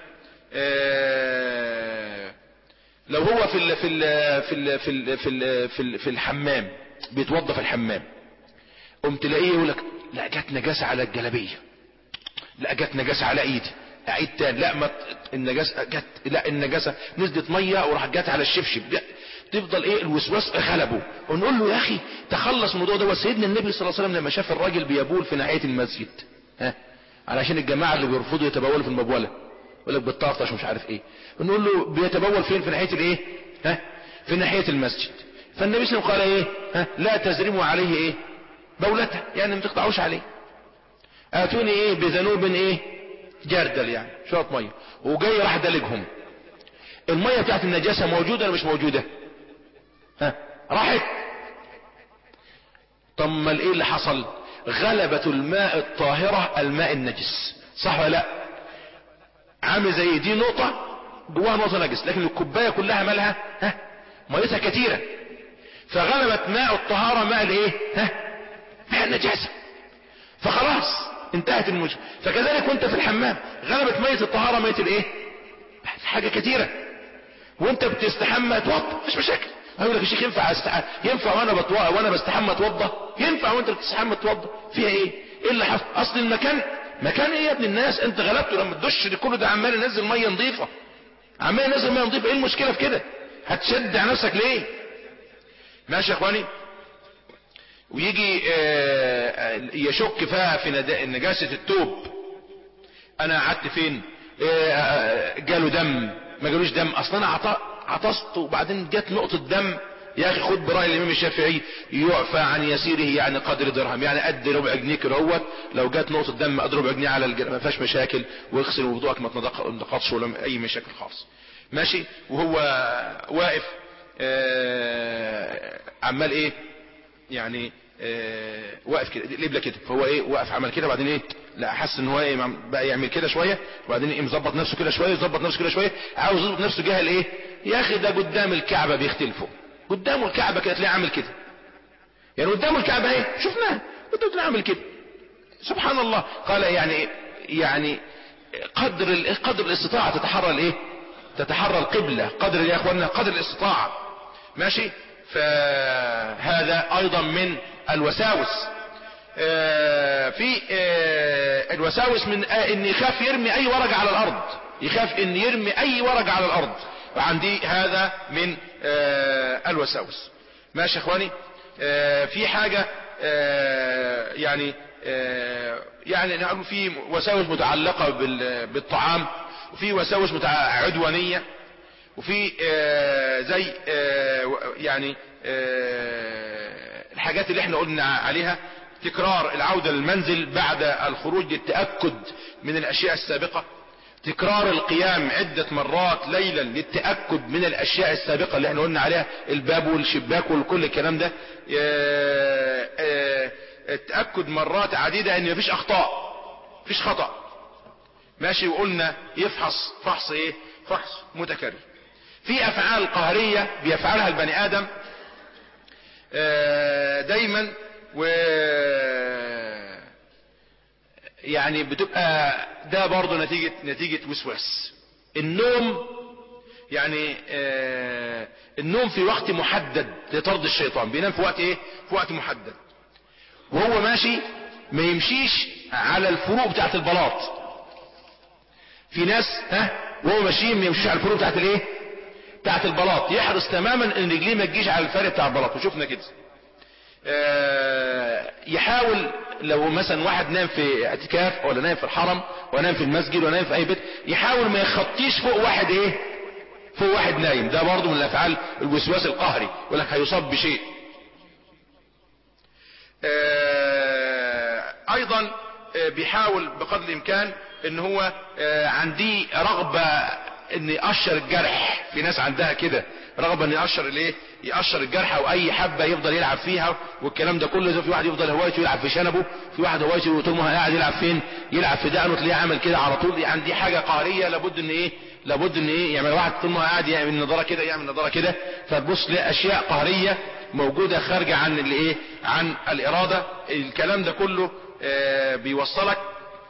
آه... لو هو في ال... في ال... في ال... في ال... في ال... في, ال... في الحمام بيتوضى في الحمام قمت تلاقيه يقول لك لا جت نجاسه على الجلابيه لا جت نجاسه على ايدي اعيد تاني لا ما النجاسه جت لا النجاسه نزلت ميه وراح جت على الشبشب تفضل ايه الوسواس غلبه ونقول له يا اخي تخلص من الموضوع ده وسيدنا النبي صلى الله عليه وسلم لما شاف الراجل بيبول في ناحيه المسجد ها علشان الجماعه اللي بيرفضوا يتبولوا في المبوله يقول لك بتطرطش ومش عارف ايه نقول له بيتبول فين في ناحيه الايه ها في ناحيه المسجد فالنبي صلى الله عليه وسلم قال ايه ها لا تزرموا عليه ايه بولته يعني ما تقطعوش عليه اتوني ايه بذنوب ايه جردل يعني شويه ميه وجاي راح دلجهم الميه بتاعت النجاسه موجوده ولا مش موجوده ها راحت طب ما ايه اللي حصل غلبة الماء الطاهرة الماء النجس صح ولا لا عامل زي دي نقطة جواها نقطة نجس لكن الكوباية كلها مالها ها ميتها كتيرة فغلبت ماء الطهارة ماء الايه ها ماء النجاسة فخلاص انتهت المشكلة فكذلك وانت في الحمام غلبت مية الطهارة مية الايه حاجة كتيرة وانت بتستحمى توضى مش مشاكل هقول لك يا شيخ ينفع استح... ينفع وانا بتوضى وانا بستحمى اتوضى ينفع وانت بتستحمى اتوضى فيها ايه ايه اللي حصل اصل المكان مكان ايه يا ابن الناس انت غلبته لما تدش دي كله ده عمال ينزل ميه نظيفه عمال ينزل ميه نظيفه ايه المشكله في كده هتشد على نفسك ليه ماشي يا اخواني ويجي يشك فيها في نجاسة التوب انا قعدت فين جاله دم ما جالوش دم اصلا انا عطست وبعدين جت نقطة دم يا اخي خد برأي الامام الشافعي يعفى عن يسيره يعني قدر درهم يعني قد ربع جنيه كده هوت لو جت نقطة دم قد ربع جنيه على الجنة ما فيهاش مشاكل واغسل وضوءك ما تنقضش ولا اي مشاكل خالص ماشي وهو واقف آه عمال ايه يعني آه واقف كده القبله كده فهو ايه واقف عمل كده وبعدين ايه لا حس ان هو ايه بقى يعمل كده شويه وبعدين ايه مظبط نفسه كده شويه يظبط نفسه كده شويه عاوز يظبط نفسه جهه الايه يا اخي ده قدام الكعبه بيختلفوا قدامه الكعبه كده تلاقيه عامل كده يعني قدامه الكعبه ايه شفناها قدامه تلاقيه عامل كده سبحان الله قال يعني يعني قدر قدر الاستطاعه تتحرى الايه تتحرى القبله قدر يا اخوانا قدر الاستطاعه ماشي فهذا ايضا من الوساوس آه في آه الوساوس من آه ان يخاف يرمي اي ورقة على الارض يخاف ان يرمي اي ورقة على الارض وعندي هذا من الوساوس ماشي يا اخواني في حاجة يعني يعني نقول في وساوس متعلقة بالطعام وفي وساوس عدوانية وفي زي يعني الحاجات اللي احنا قلنا عليها تكرار العودة للمنزل بعد الخروج للتأكد من الأشياء السابقة تكرار القيام عدة مرات ليلا للتأكد من الأشياء السابقة اللي احنا قلنا عليها الباب والشباك وكل الكلام ده التأكد مرات عديدة ان مفيش أخطاء مفيش خطأ ماشي وقلنا يفحص فحص ايه فحص متكرر في أفعال قهرية بيفعلها البني آدم دايما و يعني بتبقى ده برضه نتيجة نتيجة وسواس النوم يعني آه النوم في وقت محدد لطرد الشيطان بينام في وقت ايه في وقت محدد وهو ماشي ما يمشيش على الفروق بتاعت البلاط في ناس ها وهو ماشيين ما يمشيش على الفروق بتاعت الايه بتاعت البلاط يحرص تماما ان رجليه ما تجيش على الفرق بتاع البلاط وشفنا كده آه يحاول لو مثلا واحد نام في اعتكاف ولا نام في الحرم ونام في المسجد ولا نام في اي بيت يحاول ما يخطيش فوق واحد ايه فوق واحد نايم ده برضه من الافعال الوسواس القهري يقول لك هيصاب بشيء آه ايضا آه بيحاول بقدر الامكان ان هو عندي رغبة ان يقشر الجرح في ناس عندها كده رغبة ان يقشر الايه يقشر الجرح او اي حبة يفضل يلعب فيها والكلام ده كله زي في واحد يفضل هوايته يلعب في شنبه في واحد هوايته طول ما هو قاعد يلعب فين يلعب في دقنه تلاقيه عمل كده على طول يعني دي حاجة قهرية لابد ان ايه لابد ان ايه يعمل واحد طول ما هو قاعد يعمل نظارة كده يعمل نظارة كده فتبص لاشياء قهرية موجودة خارجة عن الايه عن الارادة الكلام ده كله آه بيوصلك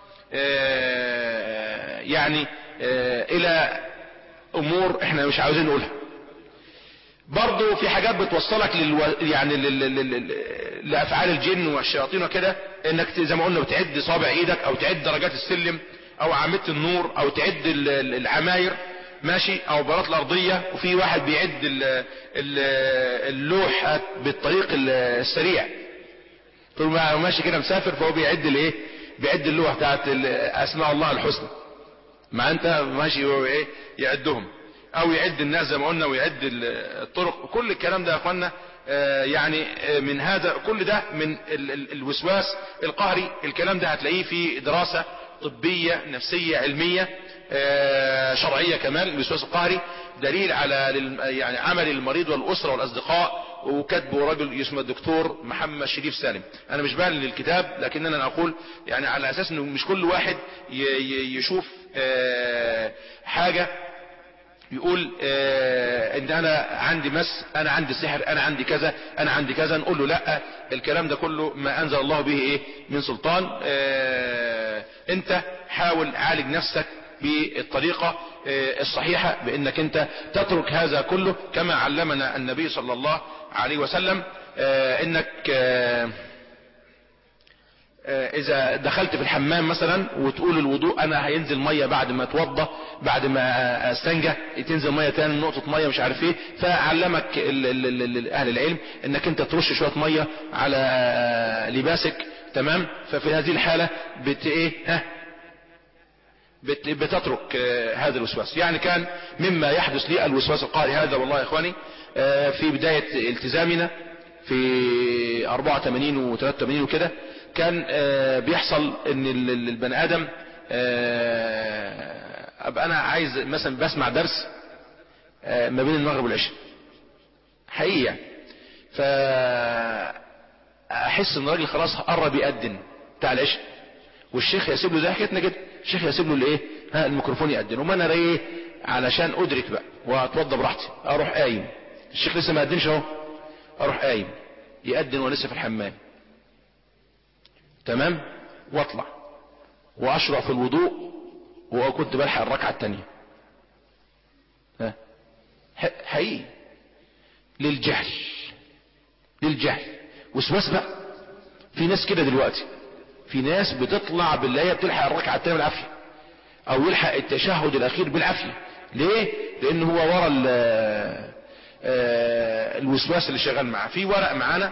آه يعني آه الى امور احنا مش عاوزين نقولها برضو في حاجات بتوصلك للو... يعني لل... لل... لافعال الجن والشياطين وكده انك زي ما قلنا بتعد صابع ايدك او تعد درجات السلم او عامة النور او تعد العماير ماشي او بلاط الارضية وفي واحد بيعد ال... ال... اللوح بالطريق السريع طول ما هو ماشي كده مسافر فهو بيعد الايه بيعد اللوح بتاعت اسماء الله الحسنى ما انت ماشي هو ايه يعدهم او يعد الناس زي ما قلنا ويعد الطرق كل الكلام ده يا اخوانا يعني من هذا كل ده من الوسواس القهري الكلام ده هتلاقيه في دراسة طبية نفسية علمية شرعية كمان الوسواس القهري دليل على يعني عمل المريض والاسرة والاصدقاء وكتبه رجل اسمه الدكتور محمد شريف سالم انا مش بعلن للكتاب لكننا اقول يعني على اساس انه مش كل واحد يشوف حاجة يقول اه ان انا عندي مس انا عندي سحر انا عندي كذا انا عندي كذا نقول له لا الكلام ده كله ما انزل الله به ايه من سلطان اه انت حاول عالج نفسك بالطريقة اه الصحيحة بانك انت تترك هذا كله كما علمنا النبي صلى الله عليه وسلم انك اذا دخلت في الحمام مثلا وتقول الوضوء انا هينزل مية بعد ما اتوضى بعد ما استنجى تنزل مية تاني نقطة مية مش عارف ايه فعلمك ال ال ال اهل العلم انك انت ترش شوية مية على لباسك تمام ففي هذه الحالة بت ايه ها بت بتترك هذا الوسواس يعني كان مما يحدث لي الوسواس القهري هذا والله يا اخواني في بداية التزامنا في 84 و 83 وكده كان بيحصل ان البني ادم ابقى انا عايز مثلا بسمع درس ما بين المغرب والعشاء حقيقي يعني فاحس ان الراجل خلاص قرب يأذن بتاع العشاء والشيخ يسيب له زي حكيتنا كده الشيخ يسيب له الايه ها الميكروفون يأذن وما انا ايه علشان ادرك بقى واتوضى براحتي اروح قايم الشيخ لسه ما قدمش اهو اروح قايم يأذن وانا لسه في الحمام تمام واطلع واشرع في الوضوء وكنت بلحق الركعة التانية ها حقيقي للجهل للجهل وسواس بقى في ناس كده دلوقتي في ناس بتطلع باللي هي بتلحق الركعة التانية بالعافية او يلحق التشهد الاخير بالعافية ليه لان هو ورا الوسواس اللي شغال معاه في ورق معانا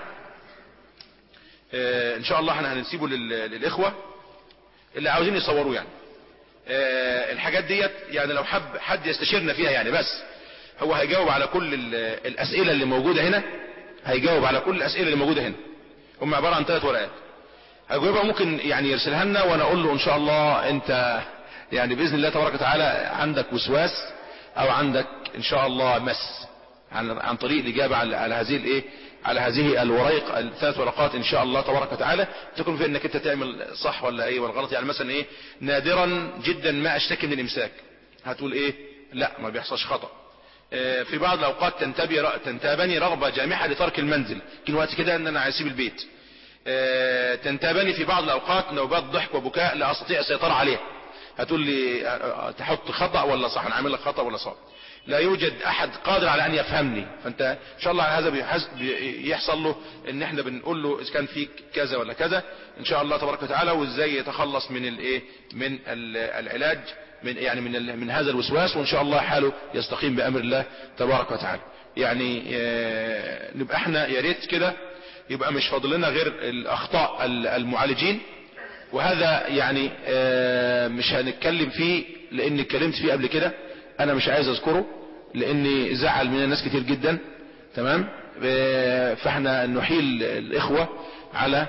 ان شاء الله احنا هنسيبه للاخوة اللي عاوزين يصوروه يعني الحاجات ديت يعني لو حب حد يستشيرنا فيها يعني بس هو هيجاوب على كل الاسئلة اللي موجودة هنا هيجاوب على كل الاسئلة اللي موجودة هنا هم عبارة عن ثلاث ورقات هجاوبها ممكن يعني يرسلها لنا وانا اقول له ان شاء الله انت يعني باذن الله تبارك وتعالى عندك وسواس او عندك ان شاء الله مس عن, عن طريق الاجابة على, على هذه الايه على هذه الوريق الثلاث ورقات ان شاء الله تبارك وتعالى تكون في انك انت تعمل صح ولا ايه ولا غلط يعني مثلا ايه نادرا جدا ما اشتكي من الامساك هتقول ايه لا ما بيحصلش خطأ اه في بعض الاوقات تنتبي تنتابني رغبة جامحة لترك المنزل كل وقت كده ان انا هسيب البيت اه تنتابني في بعض الاوقات نوبات ضحك وبكاء لا استطيع السيطرة عليها هتقول لي تحط خطأ ولا صح انا عامل لك خطأ ولا صح لا يوجد احد قادر على ان يفهمني فانت ان شاء الله هذا بيحصل له ان احنا بنقول له اذا كان فيك كذا ولا كذا ان شاء الله تبارك وتعالى وازاي يتخلص من الايه من العلاج من يعني من من هذا الوسواس وان شاء الله حاله يستقيم بامر الله تبارك وتعالى يعني نبقى احنا يا ريت كده يبقى مش فاضل لنا غير الاخطاء المعالجين وهذا يعني مش هنتكلم فيه لان اتكلمت فيه قبل كده انا مش عايز اذكره لاني زعل من الناس كتير جدا تمام فاحنا نحيل الاخوة على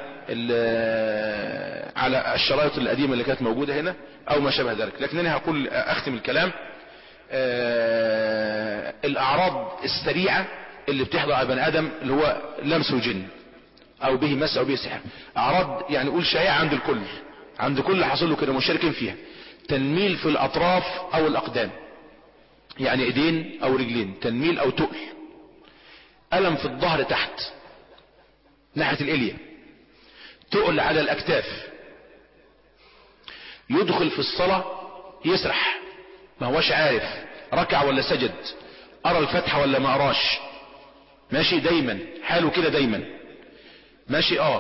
على الشرائط القديمة اللي كانت موجودة هنا او ما شابه ذلك لكن انا هقول اختم الكلام آه الاعراض السريعة اللي بتحضر على بني ادم اللي هو لمس الجن او به مس او به سحر اعراض يعني قول شائعة عند الكل عند كل حصل له كده مشاركين فيها تنميل في الاطراف او الاقدام يعني ايدين او رجلين تنميل او تقل الم في الظهر تحت ناحية الالية تقل على الاكتاف يدخل في الصلاة يسرح ما هوش عارف ركع ولا سجد ارى الفتحة ولا ما اراش ماشي دايما حاله كده دايما ماشي اه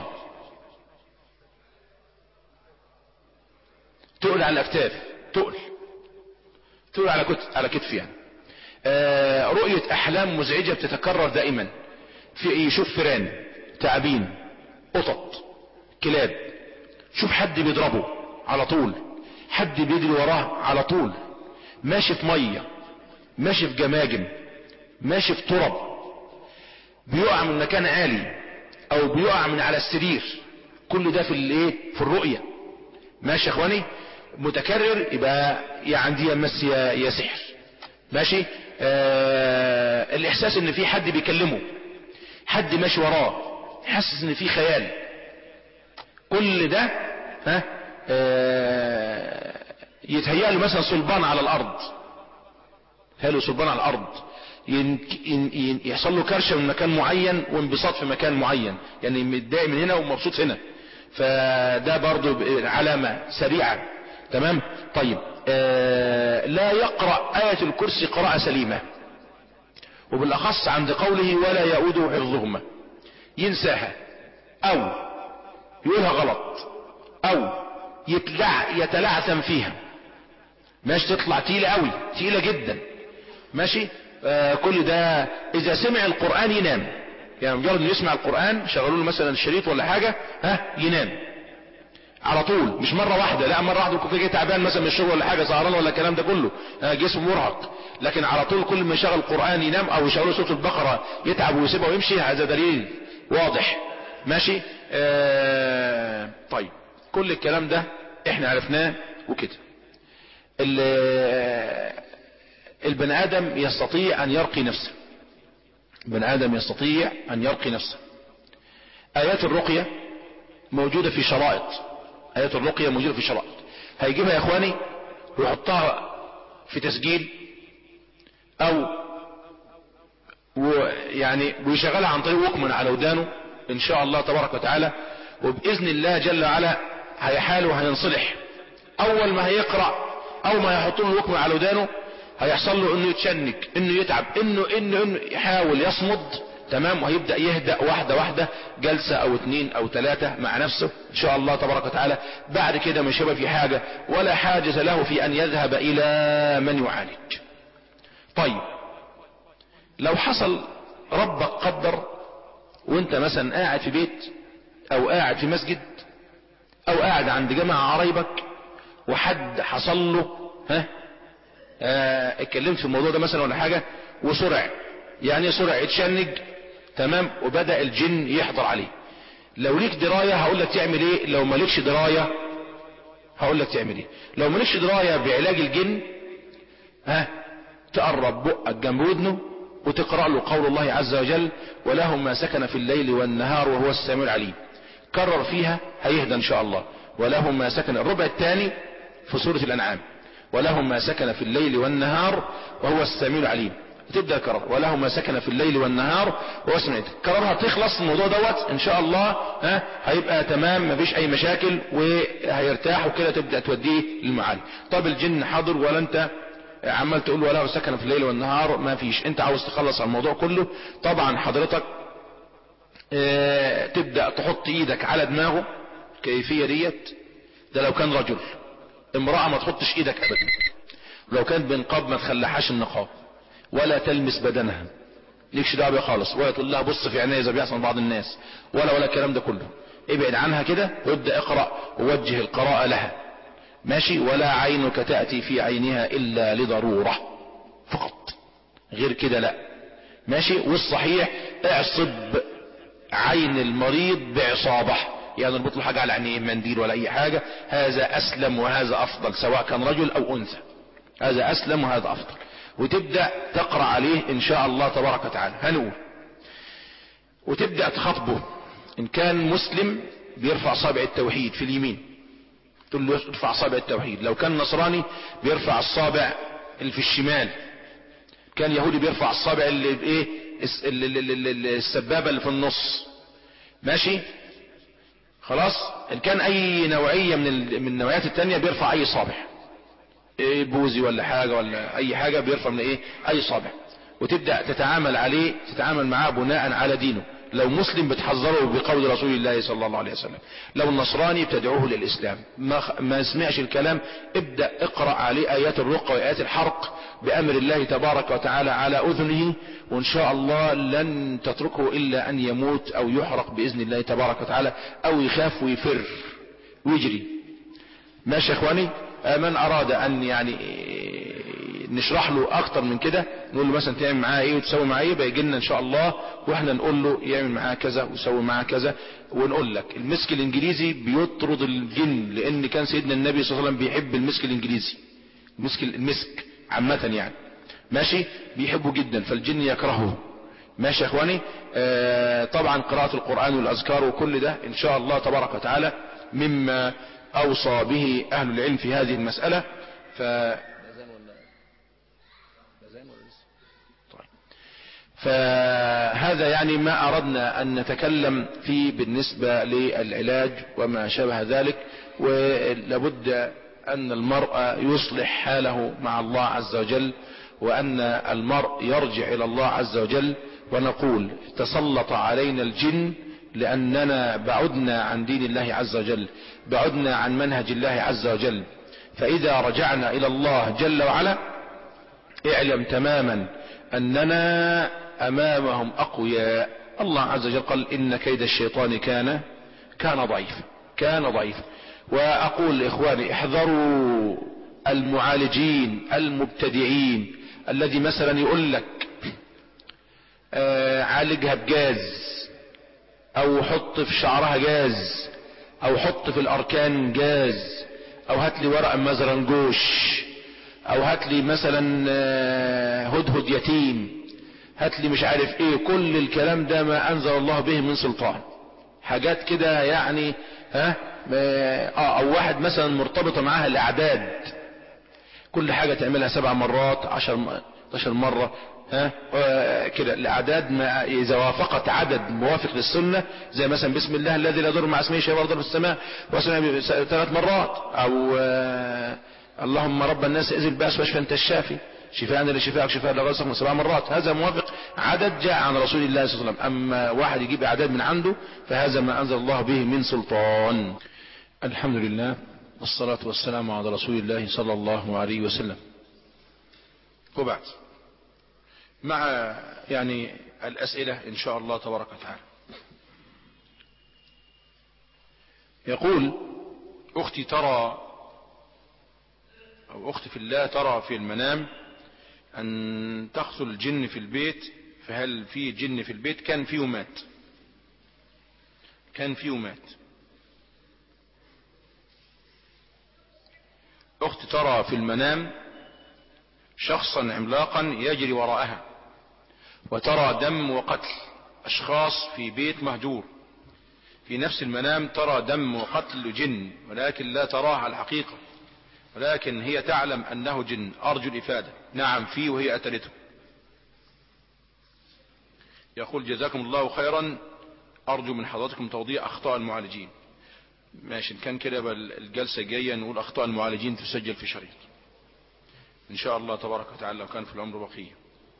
تقل على الاكتاف تقل تقل على كتف على كتف يعني آه رؤية احلام مزعجة بتتكرر دائما في يشوف فيران تعابين قطط كلاب شوف حد بيضربه على طول حد بيجري وراه على طول ماشي في مية ماشي في جماجم ماشي في ترب بيقع من مكان عالي او بيقع من على السرير كل ده في الايه في الرؤية ماشي يا اخواني متكرر يبقى يا عندي يا مس يا, يا سحر ماشي آه الاحساس ان في حد بيكلمه حد ماشي وراه حاسس ان في خيال كل ده ها آه يتهيأ له مثلا صلبان على الارض له صلبان على الارض ين... ين... يحصل له كرشه من مكان معين وانبساط في مكان معين يعني متضايق من هنا ومبسوط هنا فده برضو علامة سريعة تمام طيب آه لا يقرأ آية الكرسي قراءة سليمة وبالأخص عند قوله ولا يؤوده حفظهما ينساها أو يقولها غلط أو يتلع يتلعثم فيها ماشي تطلع تقيلة قوي تقيلة جدا ماشي آه كل ده إذا سمع القرآن ينام يعني مجرد انه يسمع القرآن شغلوا له مثلا الشريط ولا حاجة ها ينام على طول مش مرة واحدة لا مرة واحدة يكون جاي تعبان مثلا من الشغل ولا حاجة سهران ولا الكلام ده كله آه جسمه مرهق لكن على طول كل ما يشغل القرآن ينام او يشغلوا صوت البقرة يتعب ويسيبها ويمشي هذا دليل واضح ماشي آه طيب كل الكلام ده احنا عرفناه وكده البني ادم يستطيع ان يرقي نفسه بني ادم يستطيع ان يرقي نفسه ايات الرقية موجودة في شرائط ايات الرقية موجودة في شرائط هيجيبها يا اخواني ويحطها في تسجيل او ويعني ويشغلها عن طريق وكمن على ودانه ان شاء الله تبارك وتعالى وباذن الله جل وعلا هيحاله وهينصلح اول ما هيقرأ او ما يحط له الوكمن على ودانه هيحصل له انه يتشنك انه يتعب انه انه انه يحاول يصمد تمام وهيبدأ يهدأ واحدة واحدة جلسة او اتنين او تلاتة مع نفسه ان شاء الله تبارك وتعالى بعد كده مش هيبقى في حاجة ولا حاجة له في ان يذهب الى من يعالج طيب لو حصل ربك قدر وانت مثلا قاعد في بيت او قاعد في مسجد او قاعد عند جماعة قرايبك وحد حصل له ها اه اتكلمت في الموضوع ده مثلا ولا حاجة وسرع يعني سرع اتشنج تمام وبدأ الجن يحضر عليه لو ليك دراية هقول لك تعمل ايه لو مالكش دراية هقول لك تعمل ايه لو مالكش دراية بعلاج الجن ها تقرب بقك جنب ودنه وتقرأ له قول الله عز وجل وله ما سكن في الليل والنهار وهو السميع العليم كرر فيها هيهدى ان شاء الله وله ما سكن الربع الثاني في سورة الانعام وله ما سكن في الليل والنهار وهو السميع العليم تبدأ كرر وله ما سكن في الليل والنهار وهو السميع العليم كررها تخلص الموضوع دوت ان شاء الله ها هيبقى تمام مفيش اي مشاكل وهيرتاح وكده تبدأ توديه للمعالي طب الجن حاضر ولا انت عمال تقول وله سكن في الليل والنهار ما فيش انت عاوز تخلص على الموضوع كله طبعا حضرتك اه تبدأ تحط ايدك على دماغه كيفية ديت ده لو كان رجل امرأة ما تحطش ايدك ابدا لو كانت بنقاب ما تخلحاش النقاب ولا تلمس بدنها ليكش دعوه بيها خالص ولا تقول لها بص في عينيا زي بيحصل بعض الناس ولا ولا الكلام ده كله ابعد عنها كده وابدا اقرا ووجه القراءه لها ماشي ولا عينك تاتي في عينها الا لضروره فقط غير كده لا ماشي والصحيح اعصب عين المريض بعصابه يعني نربط له حاجه على عينيه منديل ولا اي حاجه هذا اسلم وهذا افضل سواء كان رجل او انثى هذا اسلم وهذا افضل وتبدأ تقرأ عليه ان شاء الله تبارك وتعالى هنقول وتبدأ تخاطبه ان كان مسلم بيرفع صابع التوحيد في اليمين تقول له ارفع صابع التوحيد لو كان نصراني بيرفع الصابع اللي في الشمال كان يهودي بيرفع الصابع اللي بايه السبابة اللي في النص ماشي خلاص ان كان اي نوعية من من النوعيات التانية بيرفع اي صابع ايه بوزي ولا حاجة ولا اي حاجة بيرفع من ايه اي صابع وتبدأ تتعامل عليه تتعامل معاه بناء على دينه لو مسلم بتحذره بقول رسول الله صلى الله عليه وسلم لو نصراني بتدعوه للإسلام ما, ما سمعش الكلام ابدأ اقرأ عليه آيات الرقى وآيات الحرق بأمر الله تبارك وتعالى على أذنه وإن شاء الله لن تتركه إلا أن يموت أو يحرق بإذن الله تبارك وتعالى أو يخاف ويفر ويجري ماشي يا إخواني من أراد أن يعني نشرح له اكتر من كده نقول له مثلا تعمل معاه ايه وتسوي معاه ايه بيجي لنا ان شاء الله واحنا نقول له يعمل معاه كذا ويسوي معاه كذا ونقول لك المسك الانجليزي بيطرد الجن لان كان سيدنا النبي صلى الله عليه وسلم بيحب المسك الانجليزي المسك المسك عامة يعني ماشي بيحبه جدا فالجن يكرهه ماشي يا اخواني آه طبعا قراءة القرآن والاذكار وكل ده ان شاء الله تبارك وتعالى مما اوصى به اهل العلم في هذه المسألة ف فهذا يعني ما أردنا أن نتكلم فيه بالنسبة للعلاج وما شابه ذلك ولابد أن المرء يصلح حاله مع الله عز وجل وأن المرء يرجع إلى الله عز وجل ونقول تسلط علينا الجن لأننا بعدنا عن دين الله عز وجل بعدنا عن منهج الله عز وجل فإذا رجعنا إلى الله جل وعلا اعلم تماما أننا امامهم اقوياء الله عز وجل قال ان كيد الشيطان كان كان ضعيفا كان ضعيفا واقول لاخواني احذروا المعالجين المبتدعين الذي مثلا يقول لك آه عالجها بجاز او حط في شعرها جاز او حط في الاركان جاز او هات لي ورق مزرنجوش او هات لي مثلا آه هدهد يتيم هات لي مش عارف ايه كل الكلام ده ما انزل الله به من سلطان حاجات كده يعني ها اه او واحد مثلا مرتبطة معاها الاعداد كل حاجة تعملها سبع مرات عشر عشر مرة ها آه كده الاعداد ما اذا وافقت عدد موافق للسنة زي مثلا بسم الله الذي لا يضر مع اسمه شيء ولا في السماء وسنة ثلاث مرات او آه اللهم رب الناس اذ الباس واشفى انت الشافي شفاء لشفاءك شفاء لغيرك سبع مرات هذا موافق عدد جاء عن رسول الله صلى الله عليه وسلم اما واحد يجيب اعداد من عنده فهذا ما انزل الله به من سلطان الحمد لله والصلاة والسلام على رسول الله صلى الله عليه وسلم وبعد مع يعني الاسئلة ان شاء الله تبارك وتعالى يقول اختي ترى او اختي في الله ترى في المنام ان تقتل الجن في البيت فهل في جن في البيت كان فيه مات كان فيه مات اخت ترى في المنام شخصا عملاقا يجري وراءها وترى دم وقتل اشخاص في بيت مهجور في نفس المنام ترى دم وقتل جن ولكن لا تراه على الحقيقة ولكن هي تعلم انه جن ارجو الافادة نعم فيه وهي اتلته يقول جزاكم الله خيرا ارجو من حضراتكم توضيح اخطاء المعالجين ماشي كان كده يبقى الجلسة الجاية نقول اخطاء المعالجين تسجل في شريط ان شاء الله تبارك وتعالى لو كان في العمر بقية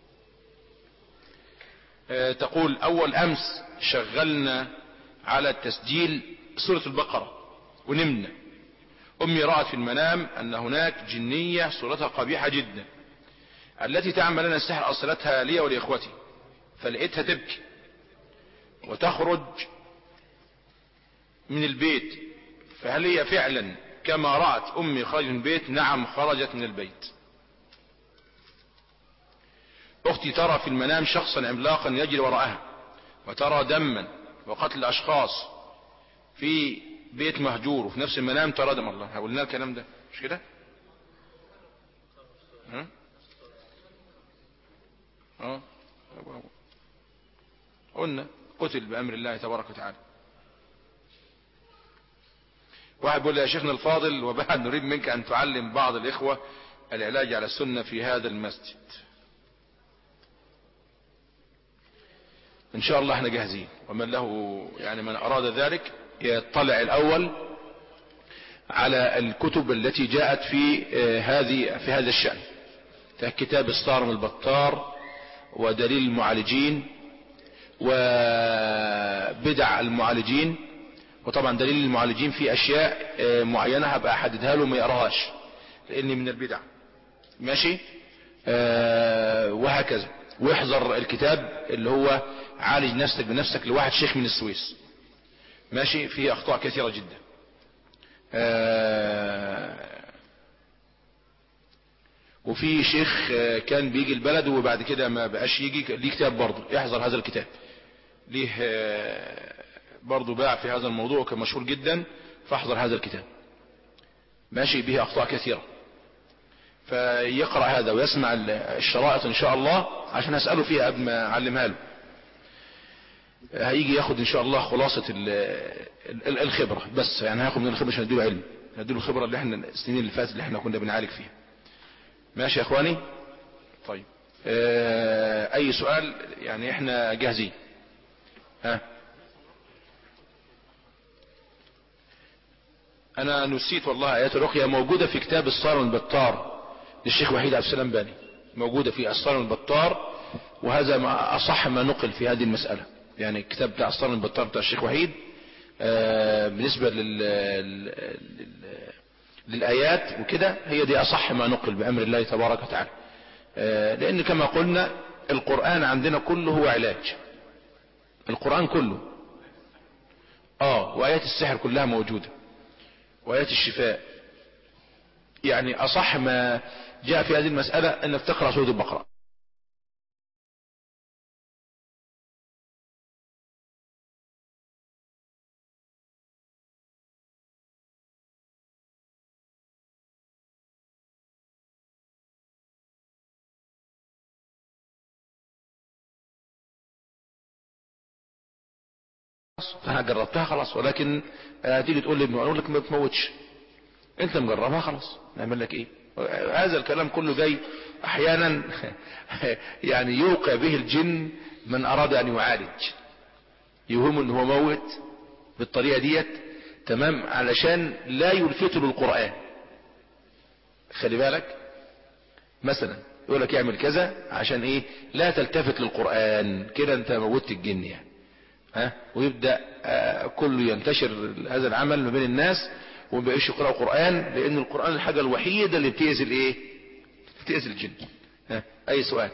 أه تقول اول امس شغلنا على التسجيل سورة البقرة ونمنا امي رأت في المنام ان هناك جنية صورتها قبيحة جدا التي تعمل لنا السحر ارسلتها لي ولاخوتي فلقيتها تبكي وتخرج من البيت فهل هي فعلا كما رأت امي خرج من البيت نعم خرجت من البيت اختي ترى في المنام شخصا عملاقا يجري وراءها وترى دما وقتل اشخاص في بيت مهجور وفي نفس المنام ترى دم الله قلنا الكلام ده مش كده اه قلنا قتل بأمر الله تبارك وتعالى واحد بيقول لي يا شيخنا الفاضل وبعد نريد منك أن تعلم بعض الإخوة العلاج على السنة في هذا المسجد إن شاء الله احنا جاهزين ومن له يعني من أراد ذلك يطلع الأول على الكتب التي جاءت في هذه في هذا الشأن كتاب الصارم البطار ودليل المعالجين وبدع المعالجين وطبعا دليل المعالجين في اشياء معينة هبقى احددها له ما يقراهاش لاني من البدع ماشي آه وهكذا واحذر الكتاب اللي هو عالج نفسك بنفسك لواحد شيخ من السويس ماشي فيه اخطاء كثيرة جدا آه وفي شيخ كان بيجي البلد وبعد كده ما بقاش يجي ليه كتاب برضه احذر هذا الكتاب ليه برضه باع في هذا الموضوع كان مشهور جدا فاحذر هذا الكتاب ماشي به اخطاء كثيرة فيقرأ هذا ويسمع الشرائط ان شاء الله عشان اسأله فيها قبل ما اعلمها له هيجي ياخد ان شاء الله خلاصة الخبرة بس يعني هياخد من الخبرة عشان نديله علم نديله الخبرة اللي احنا السنين اللي فاتت اللي احنا كنا بنعالج فيها ماشي يا اخواني طيب اه اي سؤال يعني احنا جاهزين ها انا نسيت والله ايات الرقية موجودة في كتاب الصارم البطار للشيخ وحيد عبد السلام باني موجودة في الصارم البطار وهذا ما اصح ما نقل في هذه المسألة يعني الكتاب بتاع الصارم البطار بتاع الشيخ وحيد اه بالنسبة لل, لل... للآيات وكده هي دي أصح ما نقل بأمر الله تبارك وتعالى لأن كما قلنا القرآن عندنا كله هو علاج القرآن كله آه وآيات السحر كلها موجودة وآيات الشفاء يعني أصح ما جاء في هذه المسألة أنك تقرأ سورة البقرة انا جربتها خلاص ولكن هتيجي تقول لي اقول لك ما تموتش انت مجربها خلاص نعمل لك ايه هذا الكلام كله جاي احيانا يعني يوقع به الجن من اراد ان يعالج يوهم ان هو موت بالطريقة ديت تمام علشان لا يلفتوا للقرآن خلي بالك مثلا يقول لك يعمل كذا عشان ايه لا تلتفت للقرآن كده انت موتت الجن يعني ها ويبدأ كله ينتشر هذا العمل ما بين الناس وما بقاش يقرأوا قرآن لأن القرآن الحاجة الوحيدة اللي بتأذي الايه بتأذي الجن ها أي سؤال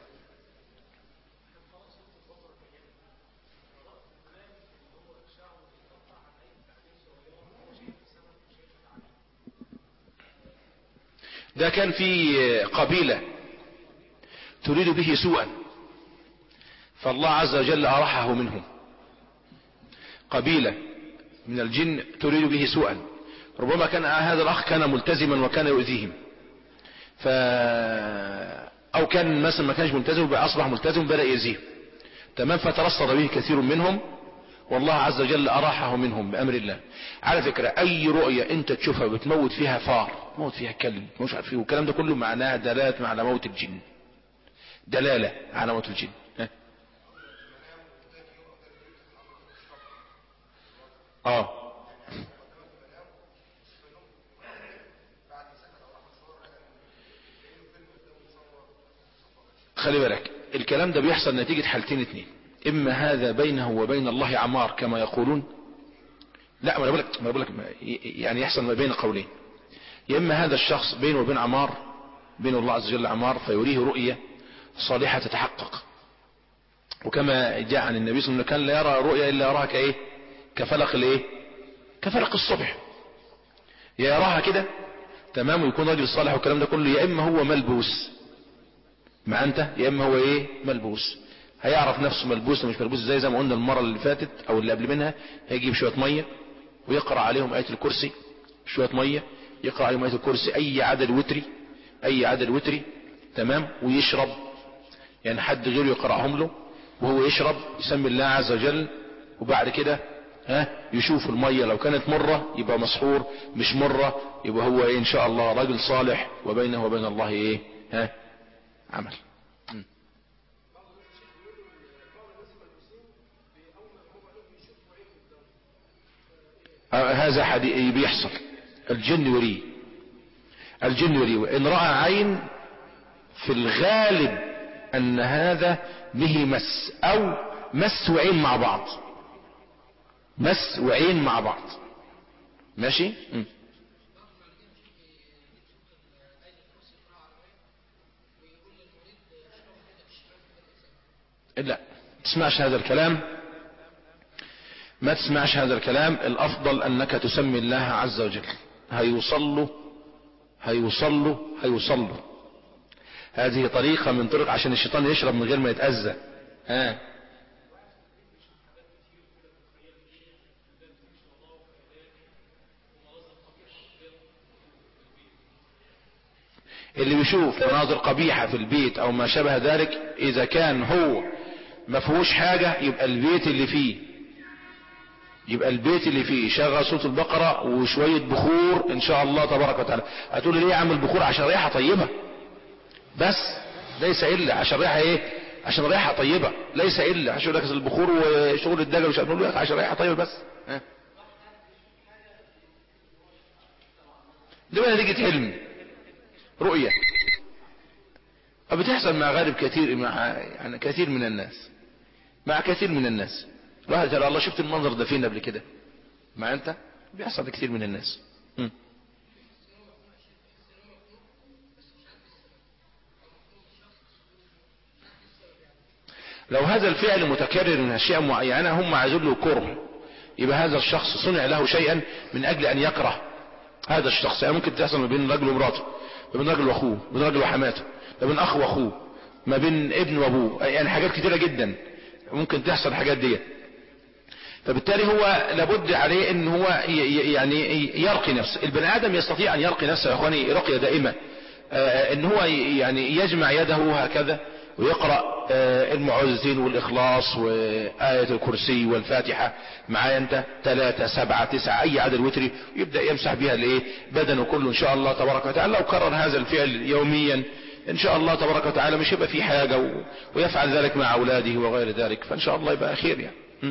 ده كان في قبيلة تريد به سوءا فالله عز وجل أرحه منهم قبيلة من الجن تريد به سوءا ربما كان هذا الأخ كان ملتزما وكان يؤذيهم ف أو كان مثلا ما كانش ملتزم أصبح ملتزم بدأ يؤذيهم تمام فترصد به كثير منهم والله عز وجل أراحه منهم بأمر الله على فكرة أي رؤية أنت تشوفها بتموت فيها فار موت فيها كلب مش عارف ايه والكلام ده كله معناه دلالة على موت الجن دلالة على موت الجن ها؟ اه خلي بالك الكلام ده بيحصل نتيجة حالتين اتنين اما هذا بينه وبين الله عمار كما يقولون لا ما انا بقولك ما بقولك يعني يحصل ما بين قولين يا اما هذا الشخص بينه وبين عمار بين الله عز وجل عمار فيريه رؤية صالحة تتحقق وكما جاء عن النبي صلى الله عليه وسلم كان لا يرى رؤيا الا يراها كايه كفلق الايه كفلق الصبح يا يراها كده تمام ويكون راجل صالح والكلام ده كله يا اما هو ملبوس مع انت يا اما هو ايه ملبوس هيعرف نفسه ملبوس ومش ملبوس زي زي ما قلنا المرة اللي فاتت او اللي قبل منها هيجيب شوية مية ويقرأ عليهم آية الكرسي شوية مية يقرأ عليهم آية الكرسي اي عدد وتري اي عدد وتري تمام ويشرب يعني حد غيره يقرأهم له وهو يشرب يسمي الله عز وجل وبعد كده ها يشوف المية لو كانت مرة يبقى مسحور مش مرة يبقى هو ايه ان شاء الله راجل صالح وبينه وبين الله ايه ها عمل م. آه، هذا حديث بيحصل الجن يريه الجن يريه ان رأى عين في الغالب ان هذا به مس او مس وعين مع بعض مس وعين مع بعض ماشي م. لا تسمعش هذا الكلام ما تسمعش هذا الكلام الافضل انك تسمي الله عز وجل هيوصل له هيوصل له هيوصل له هذه طريقة من طرق عشان الشيطان يشرب من غير ما يتأذى ها اللي بيشوف مناظر قبيحة في البيت او ما شابه ذلك اذا كان هو ما فيهوش حاجة يبقى البيت اللي فيه يبقى البيت اللي فيه شغل صوت البقرة وشوية بخور ان شاء الله تبارك وتعالى هتقول لي ليه اعمل بخور عشان ريحة طيبة بس ليس الا عشان ريحة ايه عشان ريحة طيبة ليس الا عشان لك البخور وشغل الدجل مش هنقول لك عشان ريحة طيبة بس ها دي بقى نتيجة علم رؤية بتحصل مع غالب كثير مع يعني كثير من الناس مع كثير من الناس الواحد قال الله شفت المنظر ده فين قبل كده مع انت بيحصل كثير من الناس م. لو هذا الفعل متكرر من اشياء معينة هم عايزين له كره يبقى هذا الشخص صنع له شيئا من اجل ان يكره هذا الشخص يعني ممكن تحصل ما بين رجل ومراته ما بين رجل واخوه ما بين رجل وحماته ما بين اخ واخوه ما بين ابن وابوه يعني حاجات كتيرة جدا ممكن تحصل الحاجات دي فبالتالي هو لابد عليه ان هو يعني يرقي نفسه البني ادم يستطيع ان يرقي نفسه يا اخواني رقية دائمة ان هو يعني يجمع يده هكذا ويقرأ المعوذتين والاخلاص وآية الكرسي والفاتحة معايا انت ثلاثة سبعة تسعة اي عدد وتري ويبدأ يمسح بها الايه بدنه كله ان شاء الله تبارك وتعالى لو كرر هذا الفعل يوميا ان شاء الله تبارك وتعالى مش يبقى في حاجة و... ويفعل ذلك مع اولاده وغير ذلك فان شاء الله يبقى خير يعني م?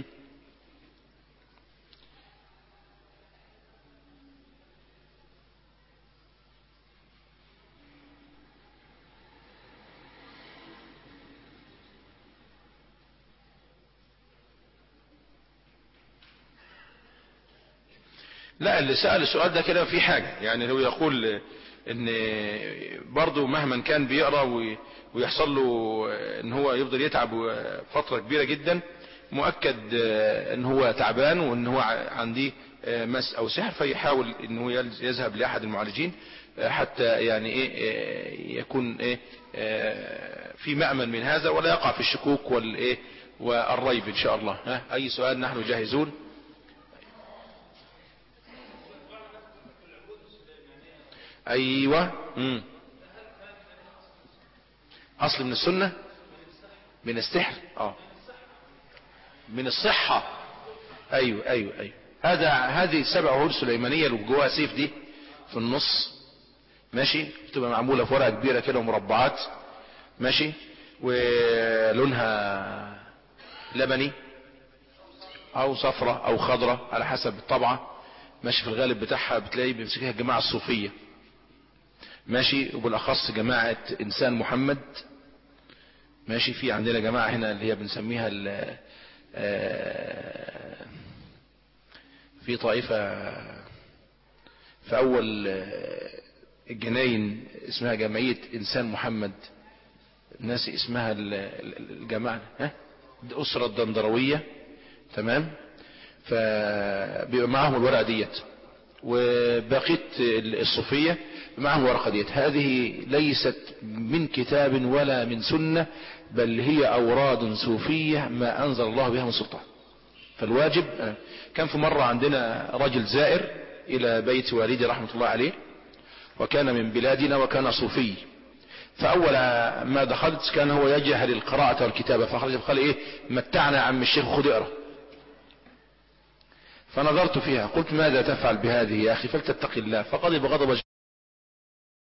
لا اللي سأل السؤال ده كده في حاجة يعني هو يقول ان برضه مهما كان بيقرأ ويحصل له ان هو يفضل يتعب فترة كبيرة جدا مؤكد ان هو تعبان وان هو عنديه مس او سحر فيحاول ان هو يذهب لاحد المعالجين حتى يعني ايه يكون ايه في مأمن من هذا ولا يقع في الشكوك والايه والريب ان شاء الله ها اي سؤال نحن جاهزون ايوه مم. اصل من السنة من السحر اه من الصحة ايوه ايوه ايوه هذا هذه السبع عهود سليمانية اللي جواها سيف دي في النص ماشي بتبقى معمولة في ورقة كبيرة كده ومربعات ماشي ولونها لبني او صفرة او خضرة على حسب الطبعة ماشي في الغالب بتاعها بتلاقي بيمسكها الجماعة الصوفية ماشي وبالاخص جماعة انسان محمد ماشي في عندنا جماعة هنا اللي هي بنسميها في طائفة في اول الجناين اسمها جمعية انسان محمد الناس اسمها الجماعة ها الاسرة الدندروية تمام فبيبقى معاهم الورقة ديت وبقية الصوفية معهم ورقة ديت هذه ليست من كتاب ولا من سنة بل هي أوراد صوفية ما أنزل الله بها من سلطان فالواجب كان في مرة عندنا رجل زائر إلى بيت والدي رحمة الله عليه وكان من بلادنا وكان صوفي فأول ما دخلت كان هو يجهل القراءة والكتابة فخرج فقال إيه متعنا يا عم الشيخ خذ اقرأ فنظرت فيها قلت ماذا تفعل بهذه يا أخي فلتتق الله فغضب غضب